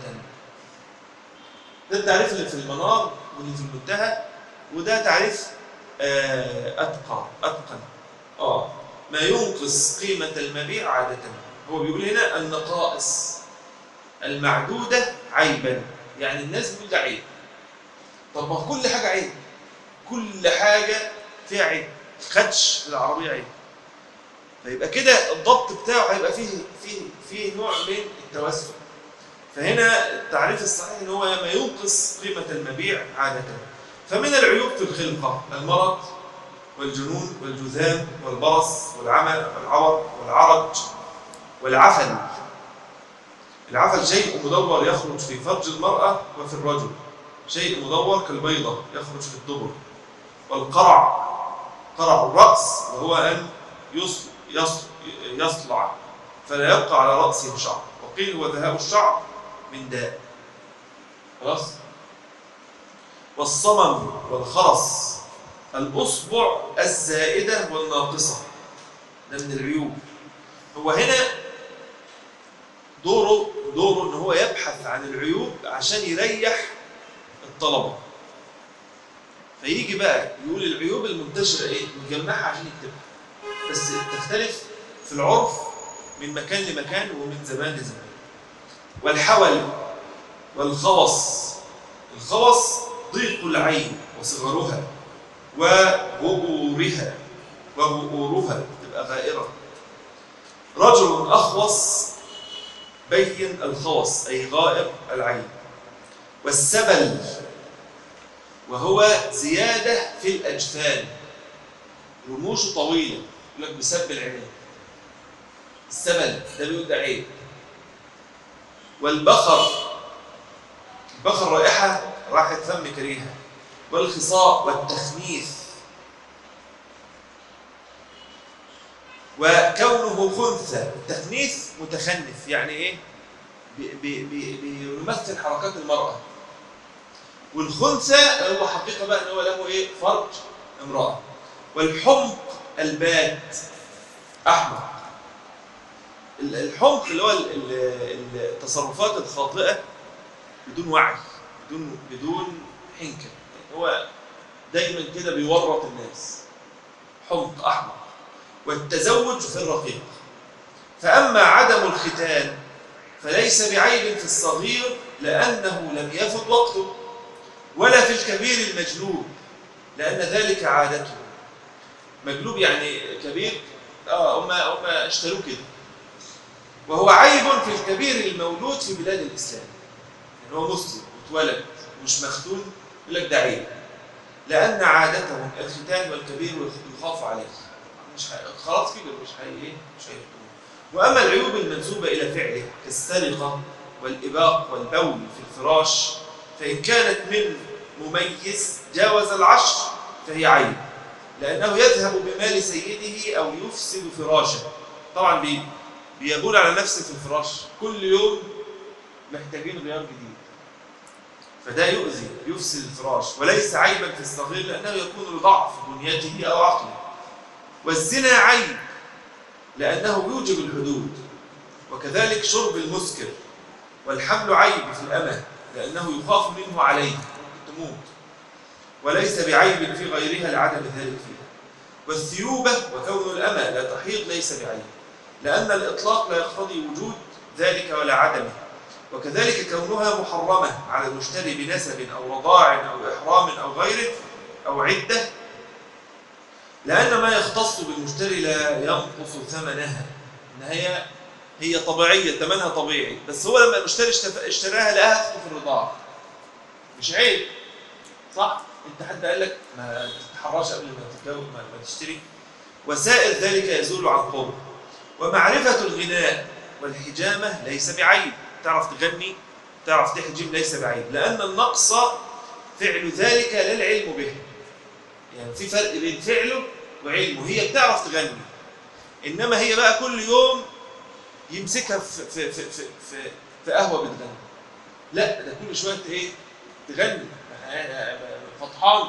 ده التعريف اللي في المنار واللي في المنتهى وده تعريف آه، أتقى أتقن آه ما ينقص قيمة المبيع عادة هو بيقول هنا النقائص المعدودة عيبا يعني الناس بتقول ده عيب طب ما كل حاجة عيب كل حاجة فيها عيب خدش في العربية عيب فيبقى كده الضبط بتاعه هيبقى فيه فيه فيه نوع من التوسع فهنا التعريف الصحيح ان هو ما ينقص قيمة المبيع عادة فمن العيوب في الخلقة المرض والجنون والجذام والبرص والعمى والعور والعرج والعفن العفن شيء مدور يخرج في فرج المرأة وفي الرجل شيء مدور كالبيضة يخرج في الدبر والقرع قرع الرأس وهو أن يص- يص- يصلع فلا يبقى على رأسه شعر وقيل هو ذهاب الشعر من داء خلاص والصمم والخرس الأصبع الزائدة والناقصة ده من العيوب هو هنا دوره دوره ان هو يبحث عن العيوب عشان يريح الطلبة فيجي بقى يقول العيوب المنتشره ايه نجمعها عشان يكتبها بس تختلف في العرف من مكان لمكان ومن زمان لزمان والحول والخوص الخوص ضيق العين وصغرها وغبورها وغؤورها تبقى غائرة رجل أخوص بين الخوص أي غائر العين والسبل وهو زيادة في الأجفان رموشه طويلة يقول لك بسب العينين السبل ده بيقول ده عيب والبخر البخر رائحة راحة فم كريهة والخصاء والتخنيث وكونه خنثى التخنيث متخنث يعني ايه بي- بي- بي- بيمثل حركات المرأة والخنثى هو حقيقة بقى ان هو له ايه فرج امرأة والحمق البات احمق ال- الحمق اللي هو ال- ال- التصرفات الخاطئة بدون وعي بدون بدون حنكة هو دايما كده بيورط الناس حمق احمق والتزوج في الرقيق فأما عدم الختان فليس بعيب في الصغير لأنه لم يفت وقته ولا في الكبير المجلوب لأن ذلك عادته مجلوب يعني كبير اه هم هم اشتروه كده وهو عيب في الكبير المولود في بلاد الإسلام يعني هو مسلم واتولد مش مختون يقول لك ده عيب لأن عادتهم الختان والكبير يخاف عليه مش هي... خلاص كده مش هي ايه مش هيكتبوه واما العيوب المنسوبه الى فعله كالسرقه والاباق والبول في الفراش فان كانت من مميز جاوز العشر فهي عيب لانه يذهب بمال سيده او يفسد فراشه طبعا بي... بيبول على نفسه في الفراش كل يوم محتاجين غيار جديد فده يؤذي يفسد الفراش وليس عيبا في الصغير لانه يكون لضعف بنيته او عقله والزنا عيب لأنه يوجب الحدود وكذلك شرب المسكر والحمل عيب في الأمة لأنه يخاف منه عليه ممكن تموت وليس بعيب في غيرها لعدم ذلك فيها والثيوبة وكون الأمة لا تحيض ليس بعيب لأن الإطلاق لا يقتضي وجود ذلك ولا عدمه وكذلك كونها محرمة على المشتري بنسب أو رضاع أو إحرام أو غيره أو عدة لأن ما يختص بالمشتري لا ينقص ثمنها إن هي هي طبيعية ثمنها طبيعي بس هو لما المشتري اشتف- اشتراها لقاها تدخل في الرضاعة مش عيب صح؟ أنت حد قال لك ما تتحراش قبل ما تتجوز ما ما تشتري وسائر ذلك يزول عن قرب ومعرفة الغناء والحجامة ليس بعيب تعرف تغني تعرف تحجم ليس بعيب لأن النقص فعل ذلك لا العلم به يعني في فرق بين فعله وعلمه هي بتعرف تغني انما هي بقى كل يوم يمسكها في في في في, في, في قهوه بتغني لا ده كل شويه ايه تغني فطحان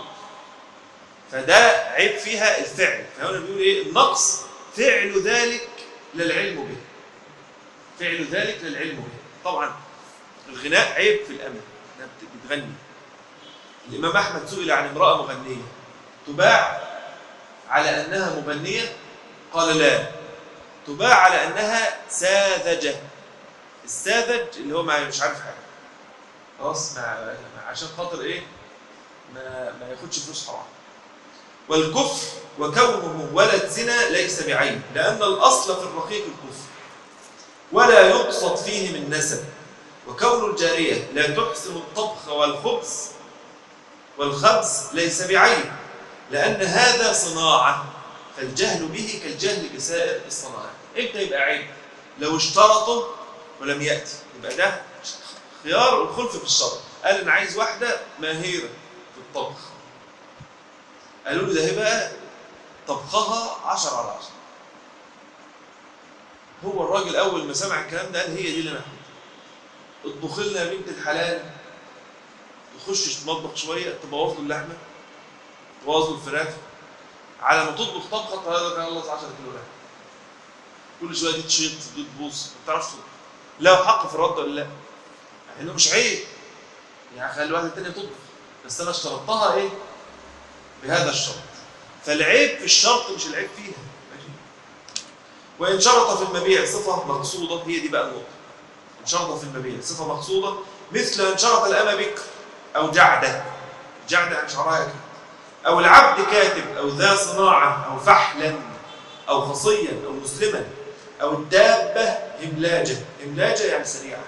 فده عيب فيها الفعل فهنا بيقول ايه النقص فعل ذلك لا العلم به فعل ذلك لا العلم به طبعا الغناء عيب في الامل انها بت- بتغني الامام احمد سئل عن امراه مغنيه تباع على أنها مغنية قال لا تباع على أنها ساذجة الساذج اللي هو ما مش عارف حاجة خلاص مع مع- عشان خاطر إيه ما, ما ياخدش فلوس حرام والكفر وكونه ولد زنا ليس بعيب لأن الأصل في الرقيق الكفر ولا يقصد فيه من نسب وكون الجارية لا تحسن الطبخ والخبز والخبز ليس بعيب لأن هذا صناعة فالجهل به كالجهل بسائر الصنائع امتى يبقى عيب لو اشترطوا ولم يأتي يبقى ده خيار الخلف في الشرط قال أنا عايز واحدة ماهرة في الطبخ قالوا له ده هي بقى طبخها عشر على عشر هو الراجل أول ما سمع الكلام ده قال هي دي اللي أنا هاخدها اطبخ لنا يا بنت الحلال تخش المطبخ شوية تبوظ له اللحمة تبوظ له الفراخ على ما تطبخ طبخه تخلص 10 كيلو لحمه كل شويه دي تشيط دي تبوظ ما بتعرفش تطبخ. له حق في الرد ولا لا؟ انه مش عيب يعني خلي الواحده الثانيه تطبخ بس انا اشترطتها ايه؟ بهذا الشرط فالعيب في الشرط مش العيب فيها ماشي وإن شرط في المبيع صفة مقصودة هي دي بقى النقطة إن شرط في المبيع صفة مقصودة مثل إن شرط الأمة بكر أو جعدة جعدة عن شعرها كده أو العبد كاتب أو ذا صناعة أو فحلا أو خصيا أو مسلما أو الدابة هملاجة هملاجة يعني سريعة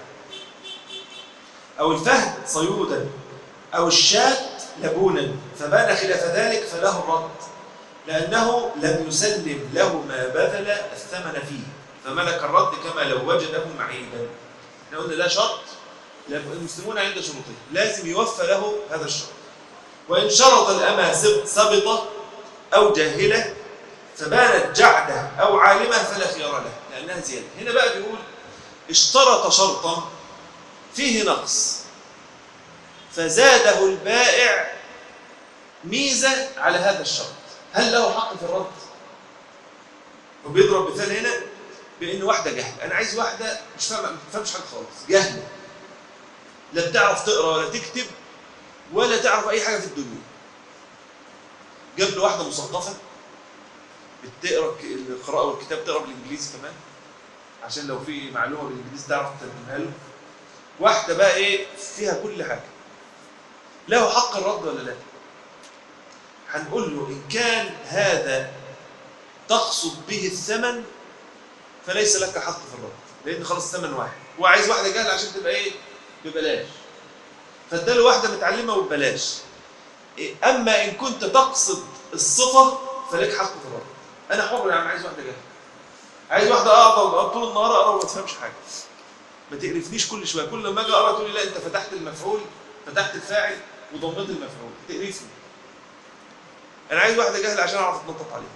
أو الفهد صيودا أو الشاة لبونا فبان خلاف ذلك فله الرد لأنه لم يسلم له ما بذل الثمن فيه فملك الرد كما لو وجده معيبا احنا قلنا ده شرط المسلمون عند شروطه لازم يوفى له هذا الشرط وإن شرط الأمة سب- سبطة أو جاهلة فبانت جعدة أو عالمة فلا خيار له لأنها زيادة هنا بقى بيقول اشترط شرطا فيه نقص فزاده البائع ميزة على هذا الشرط هل له حق في الرد؟ وبيضرب مثال هنا بأن واحدة جهل أنا عايز واحدة مش فاهمة ما بتفهمش حاجة خالص جهلة لا بتعرف تقرأ ولا تكتب ولا تعرف أي حاجة في الدنيا جاب له واحدة مثقفة بتقرا ك- القراءة والكتاب تقرا بالإنجليزي كمان عشان لو في معلومة بالإنجليزي تعرف تترجمها له واحدة بقى إيه فيها كل حاجة له حق الرد ولا لا؟ هنقول له إن كان هذا تقصد به الثمن فليس لك حق في الرد لأن خلاص الثمن واحد هو عايز واحدة جاهلة عشان تبقى إيه؟ ببلاش فاداله واحدة متعلمة وببلاش إيه، أما إن كنت تقصد الصفة فلك حق في الرد أنا حر يا عم عايز واحدة جاهلة عايز واحدة أقعد طول النهار أقرأ وما تفهمش حاجة ما تقرفنيش كل شوية كل ما أجي أقرأ تقول لي لا أنت فتحت المفعول فتحت الفاعل وضميت المفعول تقرفني انا عايز واحده جاهله عشان اعرف اتنطط عليها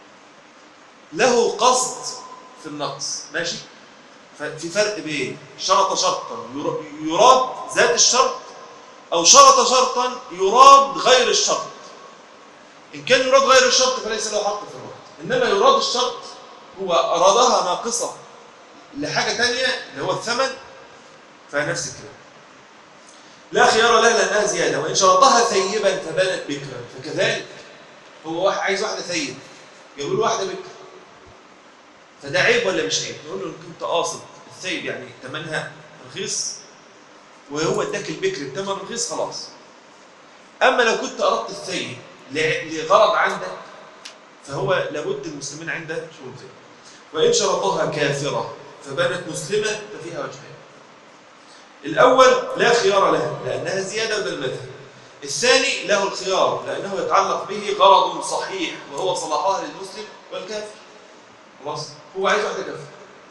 له قصد في النقص ماشي ففي فرق بين شرط شرطا ير- يراد ذات الشرط او شرط شرطا يراد غير الشرط ان كان يراد غير الشرط فليس له حق في الرد انما يراد الشرط هو ارادها ناقصه لحاجه تانية اللي هو الثمن فنفس الكلام لا خيار له لانها زياده وان شرطها ثيبا فبانت بكرا فكذلك هو واحد عايز واحده ثيب يقول له واحده بكر فده عيب ولا مش عيب؟ نقول له ان كنت قاصد الثيب يعني ثمنها رخيص وهو اداك البكر بثمن رخيص خلاص اما لو كنت اردت الثيب ل- لغرض عندك فهو لابد المسلمين عنده شروطين وان شرطها كافره فبانت مسلمه ففيها وجهين الاول لا خيار له لانها زياده وده المذهب الثاني له الخيار لأنه يتعلق به غرض صحيح وهو صلاحها للمسلم والكافر خلاص هو عايز واحدة كافر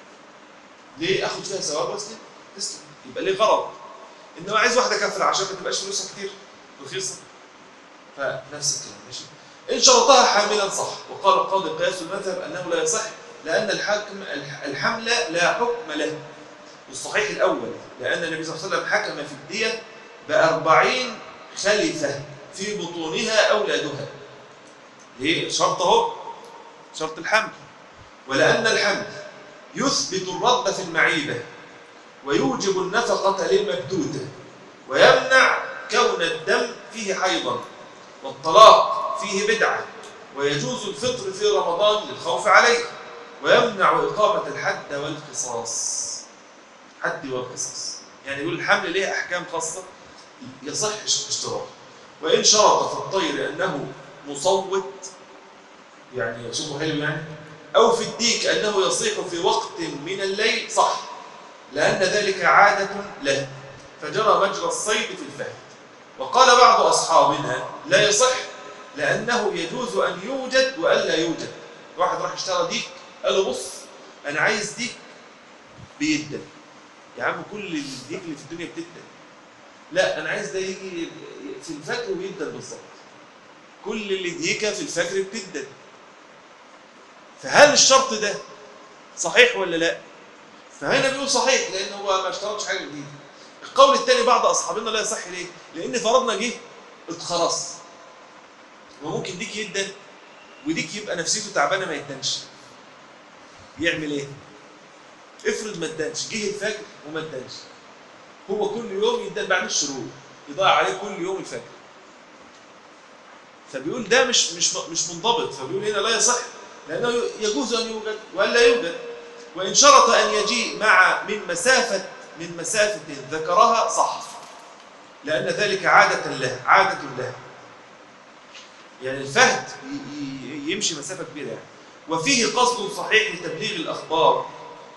ليه أخذ فيها ثواب واسلم تسلم يبقى ليه غرض إنما عايز واحدة كافرة عشان ما تبقاش فلوسها كتير رخيصة فنفس الكلام ماشي إن شرطها حاملا صح وقال القاضي قياس المذهب أنه لا يصح لأن الحاكم الح- الحمل لا حكم له والصحيح الأول لأن النبي صلى الله عليه وسلم حكم في الدية بأربعين خلفة في بطونها أولادها ليه؟ شرط اهو شرط الحمل ولأن الحمل يثبت الرد في المعيبة ويوجب النفقة للمبتوتة ويمنع كون الدم فيه حيضا والطلاق فيه بدعة ويجوز الفطر في رمضان للخوف عليه ويمنع إقامة الحد والقصاص حد والقصاص يعني يقول الحمل ليه أحكام خاصة يصح اشتراطه وإن شرط في الطير أنه مصوت يعني صوته حلو يعني أو في الديك أنه يصيح في وقت من الليل صح لأن ذلك عادة له فجرى مجرى الصيد في الفهد وقال بعض أصحابنا لا يصح لأنه يجوز أن يوجد وألا يوجد واحد راح اشترى ديك قال له بص أنا عايز ديك بيدن يا عم كل الديك اللي في الدنيا بتدن لا انا عايز ده يجي في الفجر ويدن بالظبط كل اللي ديكه في الفجر بتدن فهل الشرط ده صحيح ولا لا فهنا بيقول صحيح لان هو ما اشترطش حاجه جديده القول الثاني بعض اصحابنا لا يصح ليه لان فرضنا جه اتخرص وممكن ديك يدن وديك يبقى نفسيته تعبانه ما يدنش يعمل ايه افرض ما ادانش جه الفجر وما ادانش هو كل يوم يدان بعد الشروق يضيع عليه كل يوم الفجر فبيقول ده مش مش مش منضبط فبيقول هنا لا يصح لانه يجوز ان يوجد ولا يوجد وان شرط ان يجيء مع من مسافه من مسافه ذكرها صح لان ذلك عاده له عاده له يعني الفهد ي- ي- يمشي مسافه كبيره يعني وفيه قصد صحيح لتبليغ الاخبار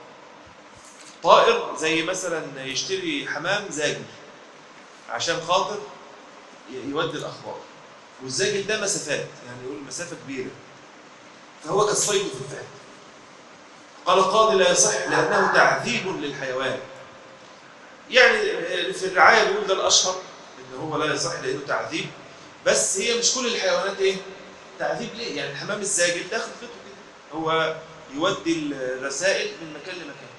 طائر زي مثلا يشتري حمام زاجل عشان خاطر ي- يودي الاخبار والزاجل ده مسافات يعني يقول مسافه كبيره فهو كالصيد في الفهد قال القاضي لا يصح لانه تعذيب للحيوان يعني في الرعايه بيقول ده الاشهر ان هو لا يصح لانه تعذيب بس هي مش كل الحيوانات ايه تعذيب ليه يعني الحمام الزاجل داخل خطه كده هو يودي الرسائل من مكان لمكان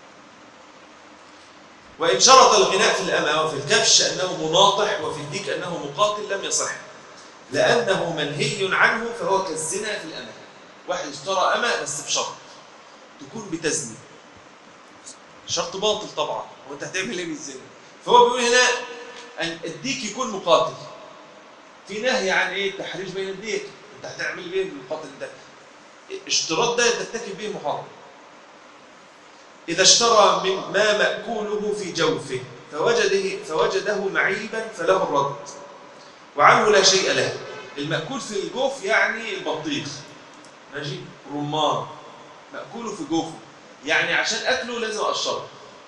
وإن شرط الغناء في الأمة وفي الكبش أنه مناطح وفي الديك أنه مقاتل لم يصح لأنه منهي عنه فهو كالزنا في الأمة واحد اشترى أمة بس بشرط تكون بتزني شرط باطل طبعا وانت هتعمل ايه بالزنا فهو بيقول هنا ان الديك يكون مقاتل في نهي عن ايه التحريش بين الديك انت هتعمل ايه بالمقاتل ده اشتراط ده ترتكب به محرم إذا اشترى من ما مأكوله في جوفه فوجده, فوجده معيبا فله الرد وعنه لا شيء له المأكول في الجوف يعني البطيخ ماشي رمان مأكوله في جوفه يعني عشان أكله لازم أقشره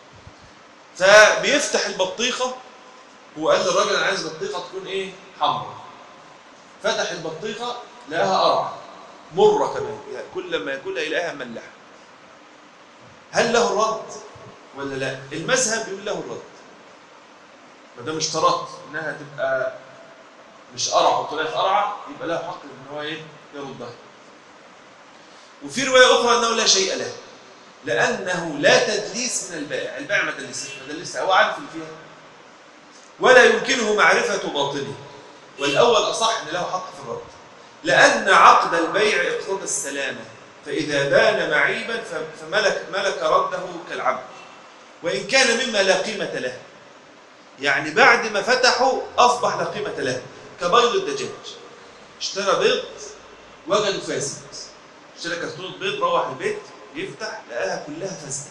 فبيفتح البطيخة هو قال للراجل أنا عايز بطيخة تكون إيه حمراء فتح البطيخة لقاها قرع مرة كمان يعني كل ما ياكلها يلاقيها مملحة هل له الرد ولا لا المذهب بيقول له الرد ما دام اشترط انها تبقى مش قرع وطلعت قرعه يبقى له حق ان هو ايه يردها وفي روايه اخرى انه لا شيء له لانه لا تدليس من البائع البائع ما دلسش ما دلسش هو عارف اللي فيها ولا يمكنه معرفه باطنه والاول اصح ان له حق في الرد لان عقد البيع اقتضى السلامه فإذا بان معيبا ف- فملك ملك رده كالعبد وإن كان مما لا قيمة له يعني بعد ما فتحوا أصبح لا قيمة له كبيض الدجاج اشترى بيض وجده فاسد اشترى كرتونة بيض روح البيت يفتح لقاها كلها فاسدة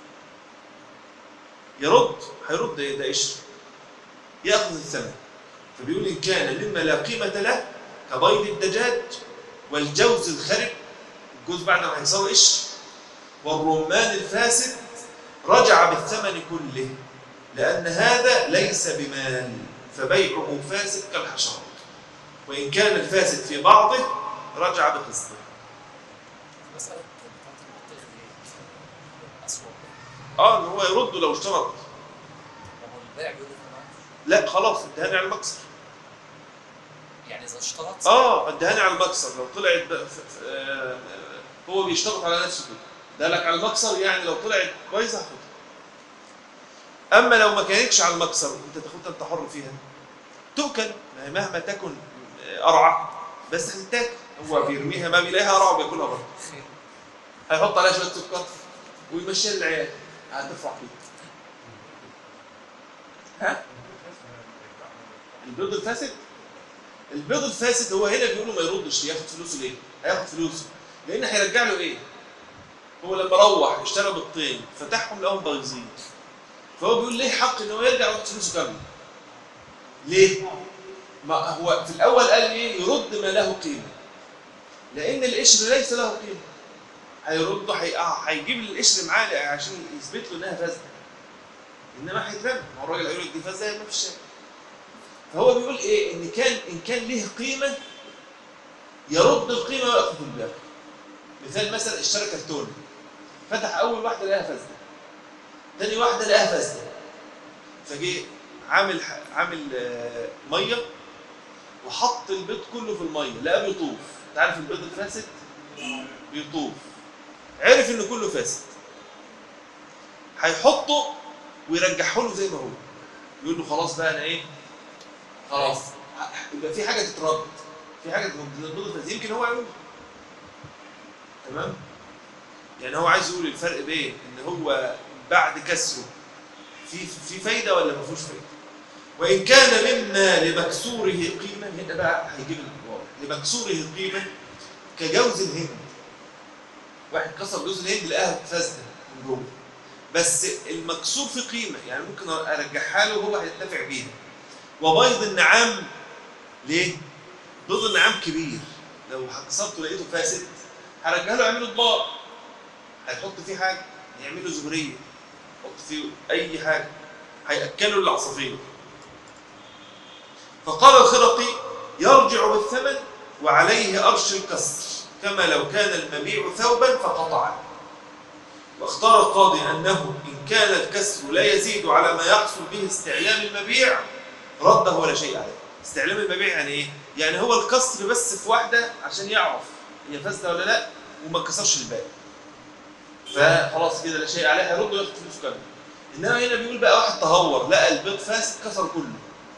يرد هيرد إيه؟ ده قشر ياخذ الثمن فبيقول إن كان مما لا قيمة له كبيض الدجاج والجوز الخرب الجوز بعد ما هيصير قشر والرمان الفاسد رجع بالثمن كله لأن هذا ليس بمال فبيعه فاسد كالحشرات وإن كان الفاسد في بعضه رجع بقسطه مسألة بتاعت البطيخ دي أسوأ اه ان هو يرد لو اشترط وهو البائع بيقول لك أنا معاك. لا خلاص ادهاني على المكسر يعني إذا اشترط اه ادهاني على المكسر لو طلعت بقى ف- ف- آه، هو بيشترط على نفسه كده ده لك على المكسر يعني لو طلعت كويسه هاخدها اما لو ما كانتش على المكسر انت تاخدها انت حر فيها تؤكل ما هي مهما تكن آه، قرعه بس هتتاكل هو بيرميها ما بيلاقيها قرعه وبياكلها برضه خير هيحط عليها شويه سكر ويمشيها للعيال هتفرح بيه ها البيض الفاسد البيض الفاسد هو هنا بيقولوا ما يردش ياخد فلوسه ليه؟ هياخد فلوسه لان هيرجع له ايه؟ هو لما روح اشترى بيضتين فتحهم لقاهم بايظين فهو بيقول ليه حق ان هو يرجع وياخد فلوسه كامله ليه؟ ما هو في الاول قال ايه؟ يرد ما له قيمه لان القشر ليس له قيمه هيرد هي- آه، هيجيب القشر معاه عشان يثبت له انها فاسده انما هيترمى ما هو الراجل هيقول لك دي فاسده ما فيش شيء فهو بيقول ايه ان كان ان كان ليه قيمه يرد القيمه وياخذ الباقي مثال مثلا اشترى كرتونه فتح اول واحده لقاها فاسده تاني واحده لقاها فاسده فجه عامل ح- عامل آه، ميه وحط البيض كله في الميه لقاه بيطوف انت عارف البيض الفاسد بيطوف عرف ان كله فاسد هيحطه ويرجعه له زي ما هو يقول له خلاص بقى انا ايه خلاص ه- يبقى في حاجه تترد في حاجه تترد البيض الفاسد يمكن هو يقول تمام يعني هو عايز يقول الفرق بين ان هو بعد كسره في في فايده ولا ما فيهوش فايده وان كان مما لمكسوره قيمه هنا بقى هيجيب الواضح لمكسوره القيمة كجوز الهند واحد كسر جوز الهند لقاها فاسدة من جوه بس المكسور في قيمة يعني ممكن أرجعها له وهو هينتفع بيها وبيض النعام ليه؟ بيض النعام كبير لو كسرته لقيته فاسد هرجعها له يعمله اطباق هيحط فيه حاجة يعمله زهرية يحط فيه أي حاجة هيأكله العصافير فقال الخرقي يرجع بالثمن وعليه أرش الكسر كما لو كان المبيع ثوبا فقطعه واختار القاضي أنه إن كان الكسر لا يزيد على ما يحصل به استعلام المبيع رده ولا شيء عليه استعلام المبيع يعني إيه؟ يعني هو الكسر بس في واحدة عشان يعرف هي فاسدة ولا لا وما كسرش الباقي فخلاص كده لا شيء عليه هيرد وياخد فلوسه كامله انما هنا بيقول بقى واحد تهور لقى البيض فاسد كسر كله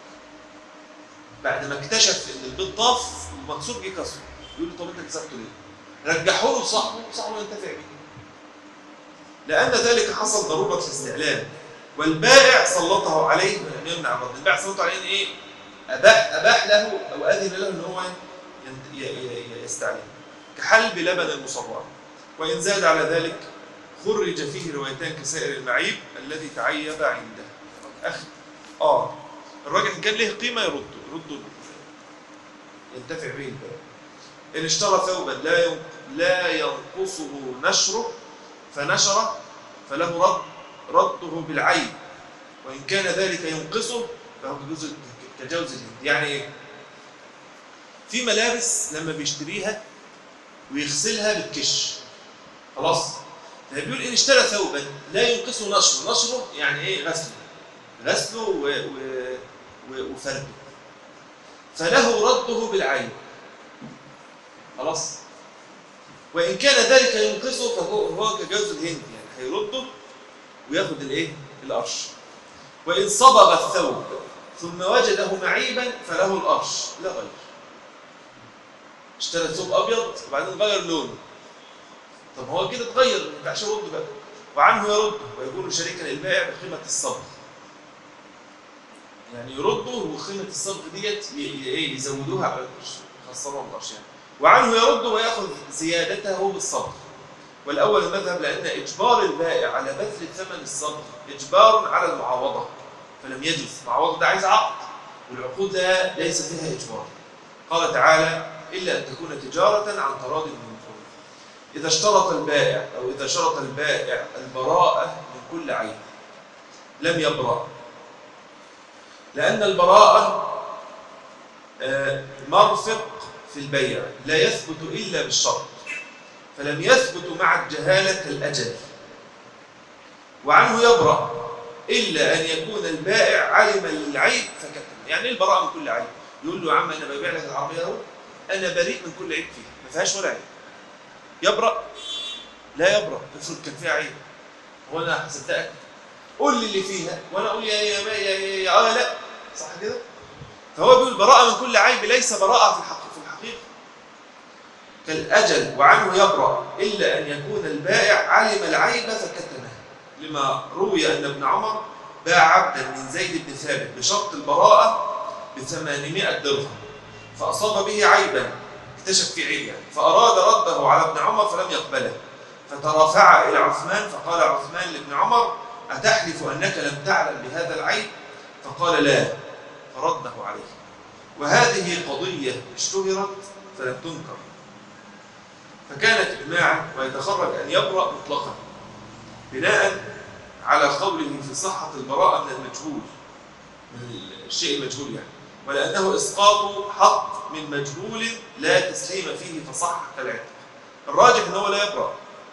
بعد ما اكتشف ان البيض طاف ومكسور جه كسره يقول له طب انت كسرته ليه؟ رجعه له لصاحبه صاحبه ينتفع بيه لان ذلك حصل ضروره الاستعلام والبائع سلطه عليه ولم يمنع الرد البائع سلطه عليه ان ايه؟ اباح اباح له او اذن له ان هو ينت- ي- ي- يستعلم كحلب لبن المصرع وان زاد على ذلك خرج فيه روايتان كسائر المعيب الذي تعيب عنده أخ آه الراجل إن كان له قيمة يرده يرده ينتفع به البائع إن اشترى ثوبا لا ين- لا ينقصه نشره فنشره فله رد رده بالعيب وإن كان ذلك ينقصه فهو كجوز كجوز الهند يعني إيه؟ في ملابس لما بيشتريها ويغسلها بالكش خلاص فبيقول ان اشترى ثوبا لا ينقصه نشره نشره يعني ايه غسله غسله و... و... و... وفرده فله رده بالعين خلاص وان كان ذلك ينقصه فهو هو كجوز الهند يعني هيرده وياخد الايه القرش وان صبغ الثوب ثم وجده معيبا فله القرش لا غير اشترى ثوب ابيض وبعدين غير لونه طب هو كده اتغير ما ينفعش يرد بقى وعنه يرد ويكون شريكا للبائع بقيمه الصبغ يعني يرده وقيمه الصبغ ديت ي- ي- ايه يزودوها على القرش يخسروها من القرش يعني وعنه يرد وياخذ زيادته بالصبغ والاول المذهب لان اجبار البائع على بذل ثمن الصبغ اجبار على المعاوضه فلم يجوز المعاوضه ده عايز عقد والعقود لا ليس فيها اجبار قال تعالى الا ان تكون تجاره عن تراض منكم إذا اشترط البائع أو إذا شرط البائع البراءة من كل عيب لم يبرأ لأن البراءة آه، مرفق في البيع لا يثبت إلا بالشرط فلم يثبت مع الجهالة كالأجل وعنه يبرأ إلا أن يكون البائع علم العيب فكتم يعني إيه البراءة من كل عيب يقول له يا عم أنا ببيع لك العربية أهو أنا بريء من كل عيب فيها ما فيهاش ولا عيب يبرأ لا يبرأ افرض كان فيها عيب هو انا هصدقك قول لي اللي فيها وانا اقول يا يا يا, يا, يا, يا اه لا صح كده فهو بيقول براءة من كل عيب ليس براءة في الحق في الحقيقة كالأجل وعنه يبرأ إلا أن يكون البائع علم العيب فكتمه لما روي أن ابن عمر باع عبدا من زيد بن ثابت بشرط البراءة بثمانمائة درهم فأصاب به عيبا اكتشف فيه عيب يعني فأراد رده على ابن عمر فلم يقبله فترافع إلى عثمان فقال عثمان لابن عمر أتحلف أنك لم تعلم بهذا العيب فقال لا فرده عليه وهذه قضية اشتهرت فلم تنكر فكانت إجماعا ويتخرج أن يبرأ مطلقا بناء على قوله في صحة البراءة من المجهول من الشيء المجهول يعني ولأنه إسقاط حق من مجهول لا تسليم فيه فصح كالعتق الراجح أنه لا يبرأ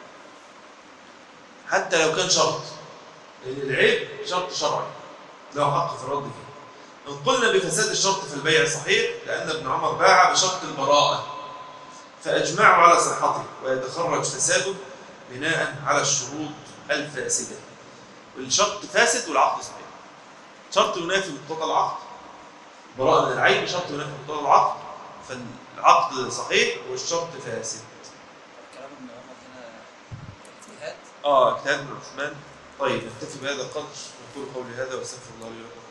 حتى لو كان شرط لأن العيب شرط شرعي له حق في الرد فيه إن قلنا بفساد الشرط في البيع صحيح لأن ابن عمر باع بشرط البراءة فأجمعوا على صحته ويتخرج فساده بناء على الشروط الفاسدة والشرط فاسد والعقد صحيح شرط ينافي مقتضى العقد براءة من العيب شرط ينافي مقتضى العقد فالعقد صحيح والشرط فاسد كلام ابن عمر هنا اجتهاد اه اجتهاد من عثمان طيب نكتفي بهذا القدر نقول قولي هذا واستغفر الله لي ولكم